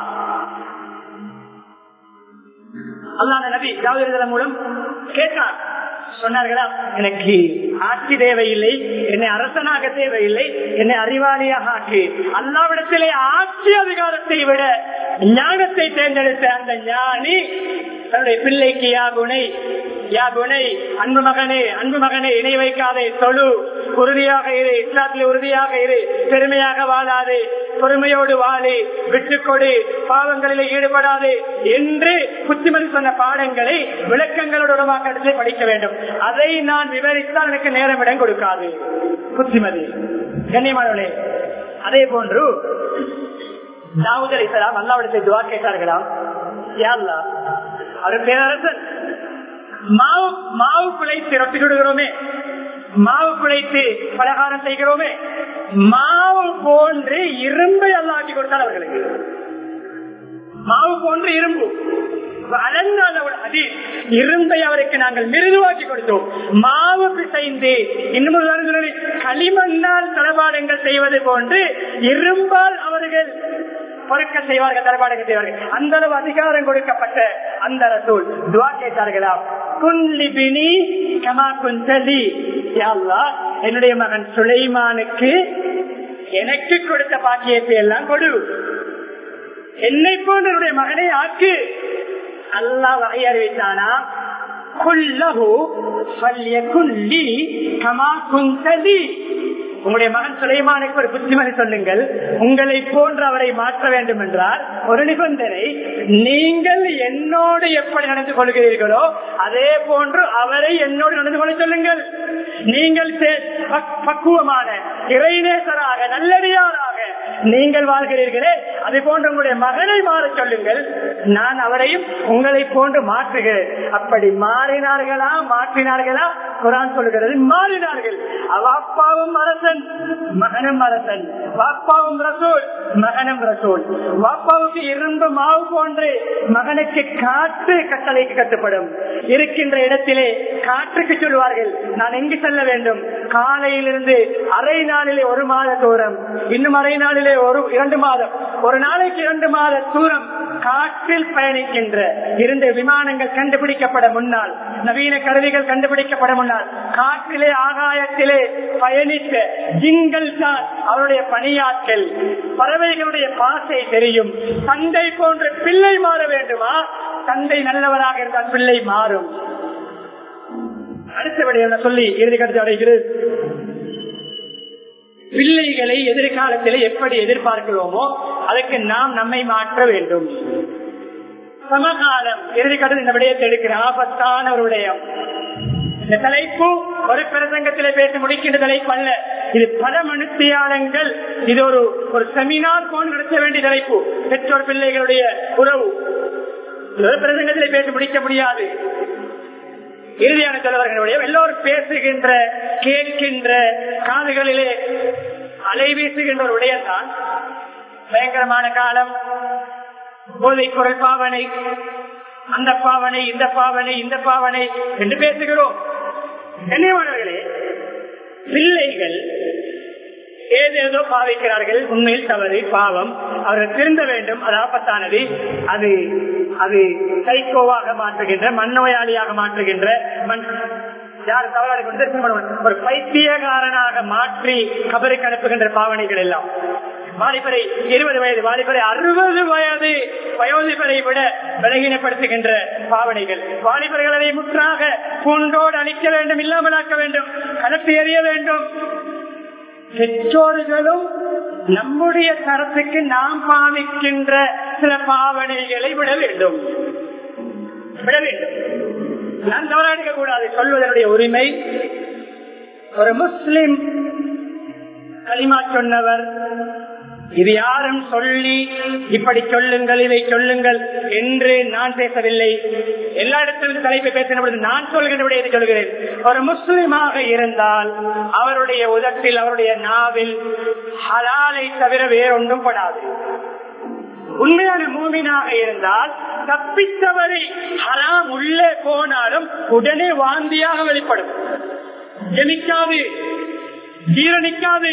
அல்லாத நபி தாவூதர் மூலம் கேட்டார் சொன்னார்களா எனக்கு ஆட்சி தேவையில்லை என்னை அரசனாக தேவையில்லை என்னை அறிவாளியாக ஆக்கி அல்லாவிடத்திலே ஆட்சி அதிகாரத்தை விட ஞானத்தை தேர்ந்தெடுத்த அந்த ஞானி தன்னுடைய பிள்ளைக்கு யா குணை யா குணை அன்பு மகனே அன்பு மகனே இணை வைக்காதே தொழு உறுதியாக இரு இஸ்லாத்தில் உறுதியாக இரு பெருமையாக வாழாது பொறுமையோடு வாழி விட்டுக்கொடு பாவங்களில் ஈடுபடாது என்று புத்திமதி சொன்ன பாடங்களை விளக்கங்களோட உடமாக்கத்தை படிக்க வேண்டும் அதை நான் விவரித்தால் எனக்கு நேரம் இடம் கொடுக்காது புத்திமதி கண்ணியமானவளே அதே போன்று தாவூத் அலி சலாம் அல்லாவிடத்தை துவா கேட்டார்களாம் யாழ்லா அவர் பேரரசன் மாவு மாவு குழைத்து ரொட்டி சுடுகிறோமே மாவு குழைத்து பலகாரம் செய்கிறோமே மாவு போன்று இரும்பை அல்லாக்கி கொடுத்தால் அவர்களுக்கு மாவு போன்று இரும்பு இரும்பை அவருக்கு நாங்கள் மிருதுவாக்கி கொடுத்தோம் மாவு பிசைந்து இன்னும் களிமண்ணால் தளபாடங்கள் செய்வது போன்று இரும்பால் அவர்கள் பொருட்கள் செய்வார்கள் தளபாடங்கள் செய்வார்கள் அந்த அளவு அதிகாரம் கொடுக்கப்பட்ட அந்த ரசூல் துவா கேட்டார்களாம் குன்லிபினி கமா குந்தலி என்னுடைய மகன் சுலைமானுக்கு எனக்கு கொடுத்த பாக்கியத்தை எல்லாம் கொடு என்னை போன்ற என்னுடைய மகனை ஆக்கு அல்லா வகை அறிவித்தானா உங்களுடைய மகன் சுலைமானுக்கு ஒரு புத்திமதி சொல்லுங்கள் உங்களை போன்று அவரை மாற்ற வேண்டும் என்றால் ஒரு நிபந்தனை நீங்கள் என்னோடு எப்படி நடந்து கொள்கிறீர்களோ அதே போன்று அவரை என்னோடு நடந்து கொள்ள சொல்லுங்கள் நீங்கள் சே- பக்- பக்குவமான இறைநேசராக நல்லடியாராக நீங்கள் வாழ்கிறீர்களே அதே போன்று உங்களுடைய மகனை மாற சொல்லுங்கள் நான் அவரையும் உங்களை போன்று மாற்றுகிறேன் அப்படி மாறினார்களா மாற்றினார்களா குரான் சொல்லுகிறது மாறினார்கள் அவ அப்பாவும் அரசன் மகனும் அரசன் வாப்பாவும் ரசூல் மகனும் ரசூல் வாப்பாவுக்கு இரும்பு மாவு போன்று மகனுக்கு காற்று கட்டளைக்கு கட்டுப்படும் இருக்கின்ற இடத்திலே காற்றுக்கு சொல்வார்கள் நான் எங்கு செல்ல வேண்டும் காலையிலிருந்து அரை நாளிலே ஒரு மாத தூரம் இன்னும் அரை நாளிலே ஒரு இரண்டு மாதம் ஒரு நாளைக்கு இரண்டு மாத தூரம் காற்றில் பயணிக்கின்ற இருந்த விமானங்கள் கண்டுபிடிக்கப்பட முன்னால் நவீன கருவிகள் கண்டுபிடிக்கப்பட முன்னால் காற்றிலே ஆகாயத்திலே பயணித்த ஜிங்கள் தான் அவருடைய பணியாட்கள் பறவைகளுடைய பாசை தெரியும் தந்தை போன்ற பிள்ளை மாற வேண்டுமா தந்தை நல்லவராக இருந்தால் பிள்ளை மாறும் அடுத்தபடி என்ன சொல்லி இறுதி கருத்து அடைகிறது பிள்ளைகளை எதிர்காலத்தில் எப்படி எதிர்பார்க்கிறோமோ அதற்கு நாம் நம்மை மாற்ற வேண்டும் சமகாலம் இறுதி கருத்து இந்த விடயத்தை எடுக்கிற ஆபத்தான ஒரு விடயம் இந்த தலைப்பு ஒரு பிரசங்கத்திலே பேச முடிக்கின்ற தலைப்பு அல்ல இது பல மனுத்தியாளங்கள் இது ஒரு ஒரு செமினார் போல் நடத்த வேண்டிய தலைப்பு பெற்றோர் பிள்ளைகளுடைய உறவு இது ஒரு பிரசங்கத்திலே பேச முடிக்க முடியாது இறுதியான தலைவர்களுடைய எல்லோரும் பேசுகின்ற கேட்கின்ற காதுகளிலே அலை வீசுகின்ற ஒரு விடயம்தான் பயங்கரமான காலம் போதை குரல் பாவனை அந்த பாவனை இந்த பாவனை இந்த பாவனை என்று பேசுகிறோம் கண்ணியமானவர்களே பிள்ளைகள் ஏதேதோ பாவிக்கிறார்கள் உண்மையில் தவறு பாவம் அவர்கள் திருந்த வேண்டும் அது ஆபத்தானது அது அது சைக்கோவாக மாற்றுகின்ற மண்ணோயாளியாக மாற்றுகின்ற மண் யார் தவறாக கொண்டு திரும்ப பண்ணுவாங்க. ஒரு பைத்தியகாரனாக மாற்றி கபருக்கு அனுப்புகின்ற பாவனைகள் எல்லாம் வாலிபரை இருபது வயது வாலிபரை அறுபது வயது வயோதிபரை விட பலகீனப்படுத்துகின்ற பாவனைகள் வாலிபர்களை முற்றாக பூண்டோடு அழிக்க வேண்டும் இல்லாமலாக்க வேண்டும் கலப்பி எறிய வேண்டும் பெற்றோர்களும் நம்முடைய தரத்துக்கு நாம் பாவிக்கின்ற சில பாவனைகளை விட வேண்டும் விட வேண்டும் நான் தவறாடிக்க கூடாது சொல்வதனுடைய உரிமை ஒரு முஸ்லிம் களிமா சொன்னவர் இது யாரும் சொல்லி இப்படி சொல்லுங்கள் இதை சொல்லுங்கள் என்று நான் பேசவில்லை எல்லா இடத்திலும் தலைப்பை பேசின பொழுது நான் சொல்கின்ற விடயத்தை சொல்கிறேன் ஒரு முஸ்லிமாக இருந்தால் அவருடைய உதட்டில் அவருடைய நாவில் ஹலாலை தவிர வேறொன்றும் படாது உண்மையான மூமினாக இருந்தால் தப்பித்தவரை ஹராம் உள்ளே போனாலும் உடனே வாந்தியாக வெளிப்படும் ஜெமிக்காது ஜீரணிக்காது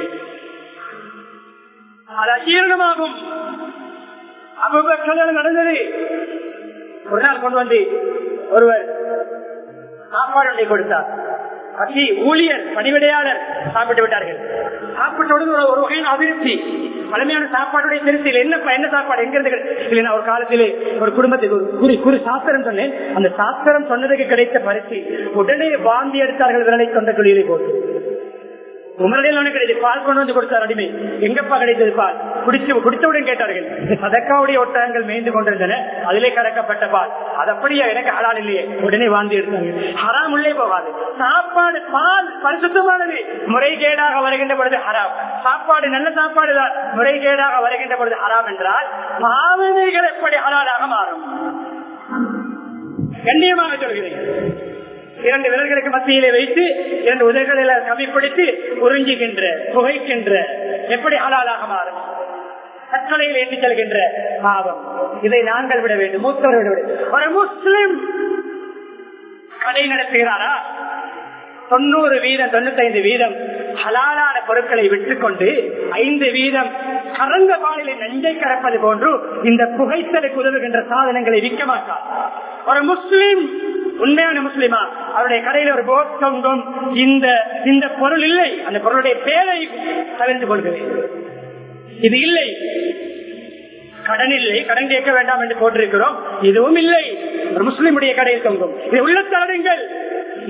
அது அஜீரணமாகும் அபுபக்கர் நடந்தது ஒரு நாள் கொண்டு வந்து ஒருவர் சாப்பாடு ஒன்றை கொடுத்தார் பசி ஊழியர் பணிவிடையாளர் சாப்பிட்டு விட்டார்கள் சாப்பிட்ட உடனே ஒரு- ஒரு வகையின் அதிருப்தி பழமையான சாப்பாடுடைய திருப்தியில் என்ன என்ன சாப்பாடு எங்க இருந்து கிடை- இல்லை நான் ஒரு காலத்திலே ஒரு குடும்பத்துக்கு ஒரு குறி குறி சாஸ்திரம் சொன்னேன் அந்த சாஸ்திரம் சொன்னதுக்கு கிடைத்த பரிசு உடனே வாந்தி எடுத்தார்கள் விரலை தொண்ட குழியிலே போட்டு உமரடியில் கிடையாது பால் கொண்டு வந்து கொடுத்தார் அடிமை எங்கப்பா கிடைத்தது பால் குடிச்சு குடித்தவுடன் கேட்டார்கள் இந்த சதக்காவுடைய ஒட்டகங்கள் மேய்ந்து கொண்டிருந்தன அதிலே கறக்கப்பட்ட பால் அது அப்படியே எனக்கு ஹலால் இல்லையே உடனே வாந்தி எடுத்தாங்க ஹராம் உள்ளே போகாது சாப்பாடு பால் பரிசுத்தமானது முறைகேடாக வருகின்ற பொழுது ஹராம் சாப்பாடு நல்ல சாப்பாடு தான் முறைகேடாக வருகின்ற பொழுது ஹராம் என்றால் பாவனைகள் எப்படி ஹலாலாக மாறும் கண்ணியமாக சொல்கிறேன் இரண்டு விரல்களுக்கு மத்தியிலே வைத்து இரண்டு உதவிகளை கவிப்படுத்தி உறிஞ்சுகின்ற புகைக்கின்ற எப்படி ஹலாலாக மாறும் கற்களையில் ஏற்றி செல்கின்ற பாவம் இதை நாங்கள் விட வேண்டும் மூத்தவர்கள் விட வேண்டும். ஒரு முஸ்லிம் கடை நடத்துகிறாரா தொண்ணூறு வீதம் தொண்ணூத்தைந்து வீதம் ஹலாலான பொருட்களை விட்டுக்கொண்டு ஐந்து வீதம் கறந்த பாலிலே நஞ்சை கறப்பது போன்று இந்த புகைத்தலுக்கு உதவுகின்ற சாதனங்களை விற்க மாட்டார் ஒரு முஸ்லிம் உண்மையான முஸ்லிமா அவருடைய கடையில் ஒரு போட் தொங்கும் இந்த இந்த பொருள் இல்லை அந்த பொருளுடைய பேரை தவிர்த்து கொள்கிறேன் இது இல்லை கடன் இல்லை கடன் கேட்க வேண்டாம் என்று போட்டிருக்கிறோம் இதுவும் இல்லை ஒரு முஸ்லிமுடைய கடையில் தொங்கும் இது உள்ளத்தாடுங்கள் நீங்கள் விற்க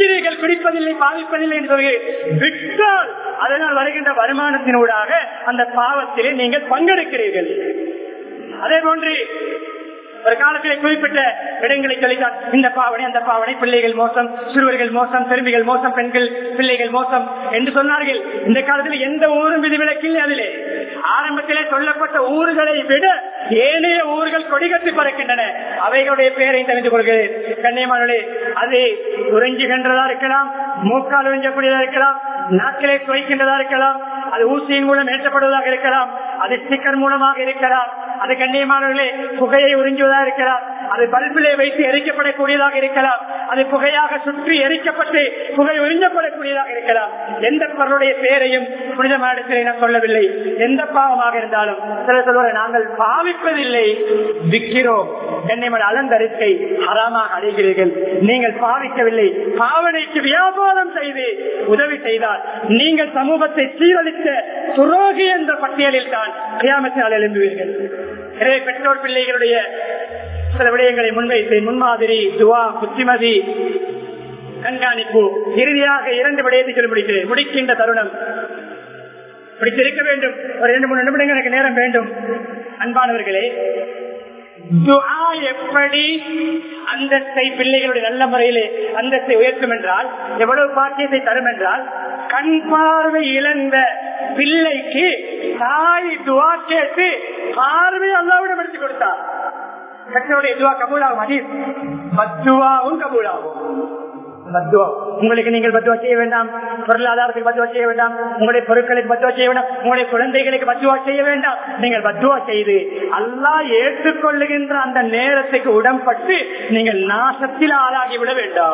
விற்கிறீர்கள் குடிப்பதில்லை பாவிப்பதில்லை என்று சொல்லி விட்டால் அதனால் வருகின்ற வருமானத்தினூடாக அந்த பாவத்திலே நீங்கள் பங்கெடுக்கிறீர்கள் அதே போன்று ஒரு காலத்திலே குறிப்பிட்ட இடங்களை சொல்லித்தான் இந்த பாவனை அந்த பாவனை பிள்ளைகள் மோசம் சிறுவர்கள் மோசம் சிறுமிகள் மோசம் பெண்கள் பிள்ளைகள் மோசம் என்று சொன்னார்கள் இந்த காலத்தில் எந்த ஊரும் விதிவிலக்கில்லை அதிலே ஆரம்பத்திலே சொல்லப்பட்ட ஊர்களை விட ஏனைய ஊர்கள் கொடிகட்டி பறக்கின்றன அவைகளுடைய பெயரை தெரிந்து கொள்கிறேன் கண்ணியமானே அது உறிஞ்சுகின்றதா இருக்கலாம் மூக்கால் உறிஞ்சக்கூடியதா இருக்கலாம் நாட்களை துவைக்கின்றதா இருக்கலாம் அது ஊசியின் மூலம் ஏற்றப்படுவதாக இருக்கலாம் அது ஸ்டிக்கர் மூலமாக இருக்கலாம் அது கண்ணியமானவர்களே புகையை உறிஞ்சுவதாக இருக்கலாம் அது பல்பிலே வைத்து எரிக்கப்படக்கூடியதாக இருக்கலாம் அது புகையாக சுற்றி எரிக்கப்பட்டு புகை உறிஞ்சப்படக்கூடியதாக இருக்கலாம் எந்த பொருளுடைய பெயரையும் புனிதமான இடத்திலே நான் சொல்லவில்லை எந்த பாவமாக இருந்தாலும் சில சொல்வரை நாங்கள் பாவிப்பதில்லை விற்கிறோம் கண்ணியமான அலங்கரிக்கை ஹராமாக அடைகிறீர்கள் நீங்கள் பாவிக்கவில்லை பாவனைக்கு வியாபாரம் செய்து உதவி செய்தால் நீங்கள் சமூகத்தை சீரழித்த துரோகி என்ற பட்டியலில் தான் கியாமத்தினால் எழும்புவீர்கள் எனவே பெற்றோர் பிள்ளைகளுடைய சில விடயங்களை முன்வைத்து முன்மாதிரி துவா புத்திமதி கண்காணிப்பு இறுதியாக இரண்டு விடயத்தை சொல்லி முடிக்கிறேன் முடிக்கின்ற தருணம் பிடித்திருக்க வேண்டும் ஒரு இரண்டு மூணு நிமிடங்கள் எனக்கு நேரம் வேண்டும் அன்பானவர்களே துஆ எப்படி அந்தஸ்தை பிள்ளைகளுடைய நல்ல முறையிலே அந்தஸ்தை உயர்த்தும் என்றால் எவ்வளவு பாக்கியத்தை தரும் என்றால் கண் பார்வை இழந்த பிள்ளைக்கு தாய் துவா கேட்டு பார்வை அல்லாவிடம் எடுத்து கொடுத்தார் பெற்றோருடைய துவா கபூலாகும் அதீஸ் பத்துவாவும் கபூலாகும் பத்துவா உங்களுக்கு நீங்கள் பத்துவா செய்ய வேண்டாம் பொருளாதாரத்துக்கு பத்துவா செய்ய வேண்டாம் உங்களுடைய பொருட்களுக்கு பத்துவா செய்ய வேண்டாம் உங்களுடைய குழந்தைகளுக்கு பத்துவா செய்ய வேண்டாம் நீங்கள் பத்துவா செய்து அல்லாஹ் ஏற்றுக்கொள்ளுகின்ற அந்த நேரத்துக்கு உடன்பட்டு நீங்கள் நாசத்தில் ஆளாகி விட வேண்டாம்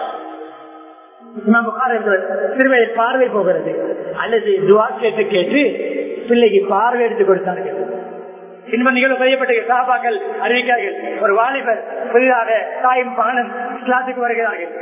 இமாம் புகார் என்பவர் சிறுவையில் பார்வை போகிறது அல்லது துவா கேட்டு கேட்டு பிள்ளைக்கு பார்வை எடுத்து கொடுத்தார்கள் இன்ப நிகழ்வு செய்யப்பட்ட சாபாக்கள் அறிவிக்கிறார்கள் ஒரு வாலிபர் புதிதாக தாயும் பானம் கிளாஸுக்கு வருகிறார்கள்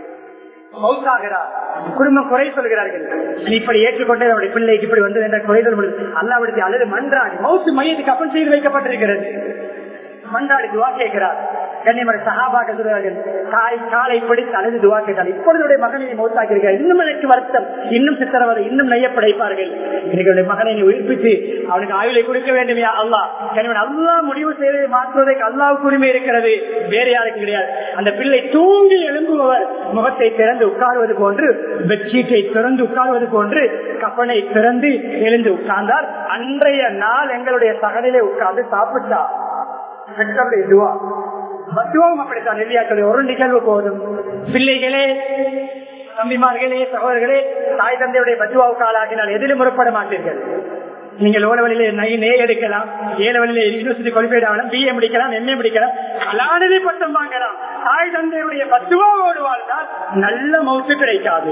மௌத்தாகிறார் குடும்பம் குறை சொல்கிறார்கள் நீ இப்படி ஏற்றுக்கொண்டே அவருடைய பிள்ளைக்கு இப்படி வந்தது என்ற குறை சொல்ல முடியும் அல்லாவிடத்தை அல்லது மன்றாடி மௌத்து மையத்துக்கு கப்பல் செய்து வைக்கப்பட்டிருக்கிறது மன்றாடி துவா கேட்கிறார் கண்ணியமலை சகாபாக சொல்கிறார்கள் காய் காலை பிடித்து அழுது துவா கேட்டால் இப்பொழுதுடைய மகனை மௌத்தாக்கி இருக்கிறார் இன்னும் எனக்கு வருத்தம் இன்னும் சித்திரவதை இன்னும் நெய்ய படைப்பார்கள் எங்களுடைய மகனை நீ உயிர்ப்பித்து அவனுக்கு ஆயுளை கொடுக்க வேண்டும் யா அல்லா கண்ணியமன் அல்லா முடிவு செய்வதை மாற்றுவதற்கு அல்லாவுக்கு உரிமை இருக்கிறது வேறு யாருக்கும் கிடையாது அந்த பிள்ளை தூங்கி எழும்புபவர் முகத்தை திறந்து உட்காருவது போன்று பெட்ஷீட்டை திறந்து உட்காருவது போன்று கப்பனை திறந்து எழுந்து உட்கார்ந்தார் அன்றைய நாள் எங்களுடைய சகனிலே உட்கார்ந்து சாப்பிட்டார் பெற்றோருடைய துவா மத்துவம் அப்படித்தான் நெல்லியாக்கள் ஒரு நிகழ்வு போதும் பிள்ளைகளே தம்பிமார்களே சகோதரர்களே தாய் தந்தையுடைய பத்துவாவுக்கு ஆளாகினால் எதிலும் முறப்பட மாட்டீர்கள் நீங்கள் ஓலவழியிலே நே எடுக்கலாம் ஏழவழியிலே யூனிவர்சிட்டி குவாலிஃபைட் ஆகலாம் பிஏ முடிக்கலாம் எம்ஏ முடிக்கலாம் கலாநிதி பட்டம் வாங்கலாம் தாய் தந்தையுடைய பத்துவாவோடு வாழ்ந்தால் நல்ல மவுத்து கிடைக்காது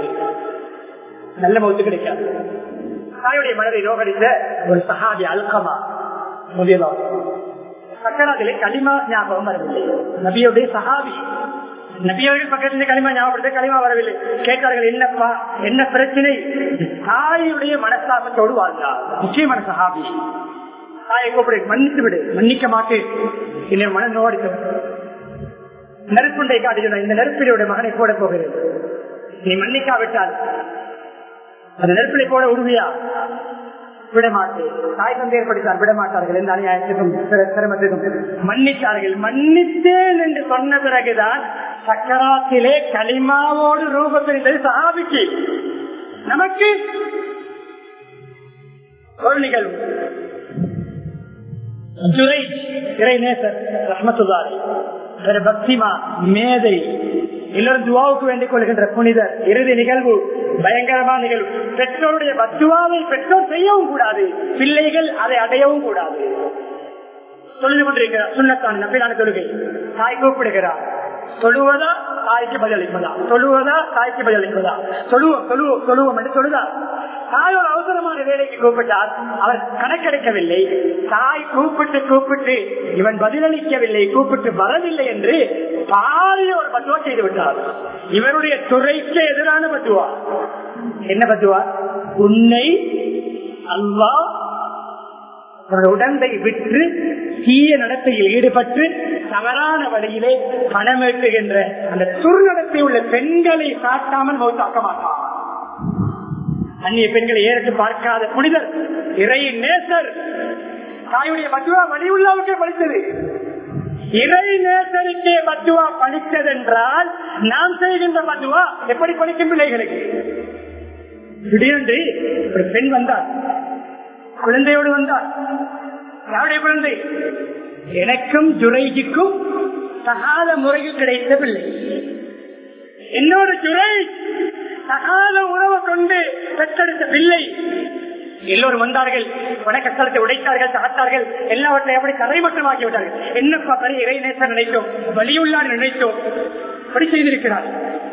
நல்ல மவுத்து கிடைக்காது தாயுடைய மனதை நோகடித்த ஒரு சஹாபி அல்கமா முதலாம் சக்கராத்திலே களிமா ஞாபகம் வரவில்லை நபியுடைய சஹாபி நபியவர்கள் பக்கத்தில் களிமா ஞாபகப்படுத்த களிமா வரவில்லை கேட்டார்கள் என்னப்பா என்ன பிரச்சனை தாயுடைய மனஸ்தாபத்தோடு வாழ்ந்தார் முக்கியமான சஹாபி தாயை கூப்பிடு மன்னித்து விடு மன்னிக்க மாட்டேன் என்னை மன நோடித்தவர் நெருப்புண்டை காட்டுகிறார் இந்த நெருப்பிலுடைய மகனை போட போகிறேன் நீ மன்னிக்காவிட்டால் அந்த நெருப்பிலை போட உறுதியா விடமாட்டேன் தாய் தந்தை ஏற்படுத்தார் விடமாட்டார்கள் எந்த அநியாயத்துக்கும் சிரமத்துக்கும் மன்னித்தார்கள் மன்னித்தேன் என்று சொன்ன பிறகுதான் சக்கராத்திலே களிமாவோடு ரூபப்பிரிந்தது சாபிக்கு நமக்கு ஒரு நிகழ்வு துரை இறைநேசர் ரஹமத்துதாரி பக்திமா மேதை எல்லாரும் துவாவுக்கு வேண்டிக் கொள்கின்ற புனிதர் இறுதி நிகழ்வு பயங்கரமான நிகழ்வு பெற்றோருடைய பத்துவாவை பெற்றோர் செய்யவும் கூடாது பிள்ளைகள் அதை அடையவும் கூடாது தொழுது கொண்டிருக்கிறார் சுண்ணத்தான் நம்பிலான தொழுகை தாய் கூப்பிடுகிறார் தொழுவதா தாய்க்கு பதிலளிப்பதா தொழுவதா தாய்க்கு பதிலளிப்பதா தொழுவோம் தொழுவோம் தொழுவோம் என்று தொழுதார் தாய் ஒரு அவசரமான வேலைக்கு கூப்பிட்டார் அவர் கணக்கெடுக்கவில்லை தாய் கூப்பிட்டு கூப்பிட்டு இவன் பதிலளிக்கவில்லை கூப்பிட்டு வரவில்லை என்று பாரிய ஒரு பத்துவா செய்து விட்டார் இவருடைய துறைக்கு எதிரான பத்துவா என்ன பத்துவா உன்னை அல்லா அவருடைய உடம்பை விற்று தீய நடத்தையில் ஈடுபட்டு தவறான வழியிலே பணமேட்டுகின்ற அந்த துர்நடத்தை உள்ள பெண்களை காட்டாமல் மௌத்தாக்க மாட்டான் அந்நிய பெண்களை ஏறெடுத்து பார்க்காத புனிதர் இறை நேசர் தாயுடைய மத்துவா வழி உள்ளவருக்கே படித்தது இறை நேசருக்கே மத்துவா படித்தது என்றால் நாம் செய்கின்ற மத்துவா எப்படி படிக்கும் பிள்ளைகளுக்கு திடீரென்று ஒரு பெண் வந்தார் குழந்தையோடு வந்தார் யாருடைய குழந்தை எனக்கும் ஜுரைஜிக்கும் சகாத முறையில் கிடைத்த பிள்ளை என்னோட ஜுரை சகாத உறவை கொண்டு பெற்றெடுத்த பிள்ளை எல்லோரும் வந்தார்கள் வணக்கத்தலத்தை உடைத்தார்கள் தகத்தார்கள் எல்லாவற்றையும் எப்படி கரை மட்டும் ஆகிவிட்டார்கள் என்னப்பா பெரிய இறை நேசம் நினைத்தோம் வழியுள்ளார் நினைத்தோம் அப்படி செய்திருக்கிறார்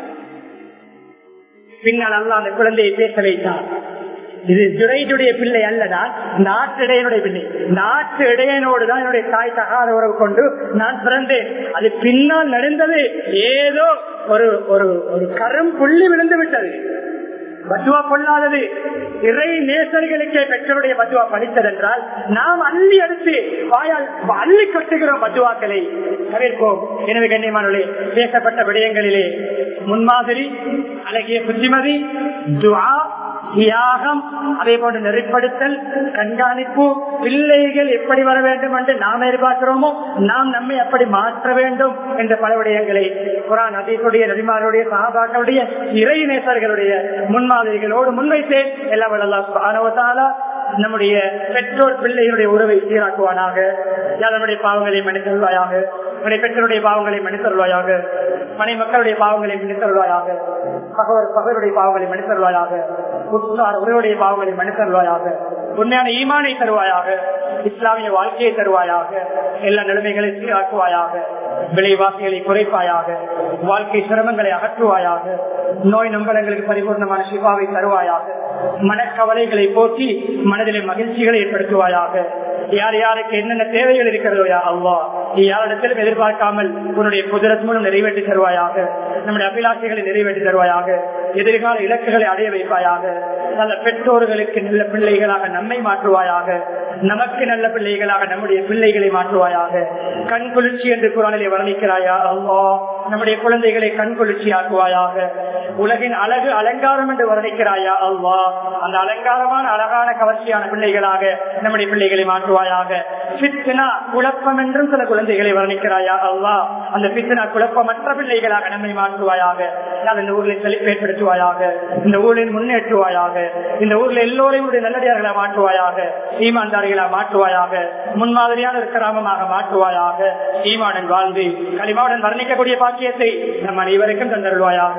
பின்னால் அல்ல அந்த குழந்தையை பேச வைத்தார் இது ஜுரைஜுடைய பிள்ளை அல்லதான் இந்த ஆற்று இடையனுடைய பிள்ளை இந்த ஆற்று இடையனோடு தான் என்னுடைய தாய் தகாத உறவு கொண்டு நான் பிறந்தேன் அது பின்னால் நடந்தது ஏதோ ஒரு ஒரு ஒரு கரும் புள்ளி விழுந்து விட்டது பத்துவா கொள்ளாதது இறை நேசர்களுக்கே பெற்றோருடைய பத்துவா படித்ததென்றால் நாம் அள்ளி அடுத்து வாயால் அள்ளி கட்டுகிறோம் பத்துவாக்களை தவிர்ப்போம் எனவே கண்ணியமானே பேசப்பட்ட விடயங்களிலே முன்மாதிரி அழகிய புத்திமதி துவா தியாகம் அதே போன்று நெறிப்படுத்தல் கண்காணிப்பு பிள்ளைகள் எப்படி வர வேண்டும் என்று நாம் எதிர்பார்க்கிறோமோ நாம் நம்மை அப்படி மாற்ற வேண்டும் என்ற பல விடயங்களை குரான் அதீசுடைய நபிமாருடைய சகாபாக்களுடைய இறை நேசர்களுடைய முன்மாதிரிகளோடு முன்வைத்தேன் எல்லாம் வல்லா நம்முடைய பெற்றோர் பிள்ளைகளுடைய உறவை சீராக்குவானாக நம்முடைய பாவங்களை மன்னித்தருள்வாயாக நம்முடைய பெற்றோருடைய பாவங்களை மன்னித்தருள்வாயாக மனை மக்களுடைய பாவங்களை மன்னித்தருள்வாயாக பகவர் பகவருடைய பாவங்களை மன்னித்தருள்வாயாக உற்றார் உறவுடைய பாவங்களை மன்னித்தருள்வாயாக உண்மையான ஈமானை தருவாயாக இஸ்லாமிய வாழ்க்கையை தருவாயாக எல்லா நிலைமைகளை சீராக்குவாயாக விலைவாசிகளை குறைப்பாயாக வாழ்க்கை சிரமங்களை அகற்றுவாயாக நோய் நம்பலங்களுக்கு பரிபூர்ணமான சிபாவை தருவாயாக மனக்கவலைகளை போக்கி மனதிலே மகிழ்ச்சிகளை ஏற்படுத்துவாயாக யார் யாருக்கு என்னென்ன தேவைகள் இருக்கிறதோ யா அவ்வா நீ யாரிடத்திலும் எதிர்பார்க்காமல் உன்னுடைய குதிரத் மூலம் நிறைவேற்றி தருவாயாக நம்முடைய அபிலாஷைகளை நிறைவேற்றி தருவாயாக எதிர்கால இலக்குகளை அடைய வைப்பாயாக நல்ல பெற்றோர்களுக்கு நல்ல பிள்ளைகளாக நம்மை மாற்றுவாயாக நமக்கு நல்ல பிள்ளைகளாக நம்முடைய பிள்ளைகளை மாற்றுவாயாக கண் குளிர்ச்சி என்று குரானிலே வர்ணிக்கிறாயா அல்லா நம்முடைய குழந்தைகளை கண் குளிர்ச்சி ஆக்குவாயாக உலகின் அழகு அலங்காரம் என்று வர்ணிக்கிறாயா அல்லா அந்த அலங்காரமான அழகான கவர்ச்சியான பிள்ளைகளாக நம்முடைய பிள்ளைகளை மாற்றுவாயாக பித்னா குழப்பம் என்றும் சில குழந்தைகளை வர்ணிக்கிறாயா அல்லா அந்த பித்னா குழப்பமற்ற பிள்ளைகளாக நம்மை மாற்றுவாயாக இந்த ஊரில் செழிப்பு ஏற்படுத்துவாயாக இந்த ஊரில் முன்னேற்றுவாயாக இந்த ஊர்ல எல்லோரையும் நல்லடியார்களை மாற்றுவாயாக ஈமான்தாரிகளா மாற்றுவாயாக முன்மாதிரியான ஒரு கிராமமாக மாற்றுவாயாக ஈமாடன் வாழ்ந்து களிமாவுடன் வர்ணிக்கக்கூடிய பாக்கியத்தை நம் அனைவருக்கும் தந்தருள்வாயாக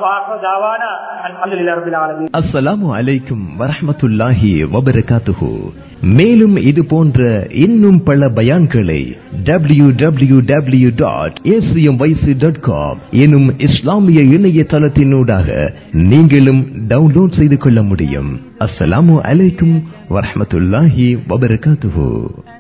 அஸ்ஸலாமு அலைக்கும் வரஹமத்துல்லாஹி வபரகாத்துஹு மேலும் இது போன்ற இன்னும் பல பயான்களை W W W dot ACM YC dot com எனும் இஸ்லாமிய இணையதளத்தினூடாக நீங்களும் டவுன்லோட் செய்து கொள்ள முடியும் அஸ்ஸலாமு அலைக்கும் வரஹமத்துல்லாஹி வபரகாத்துஹு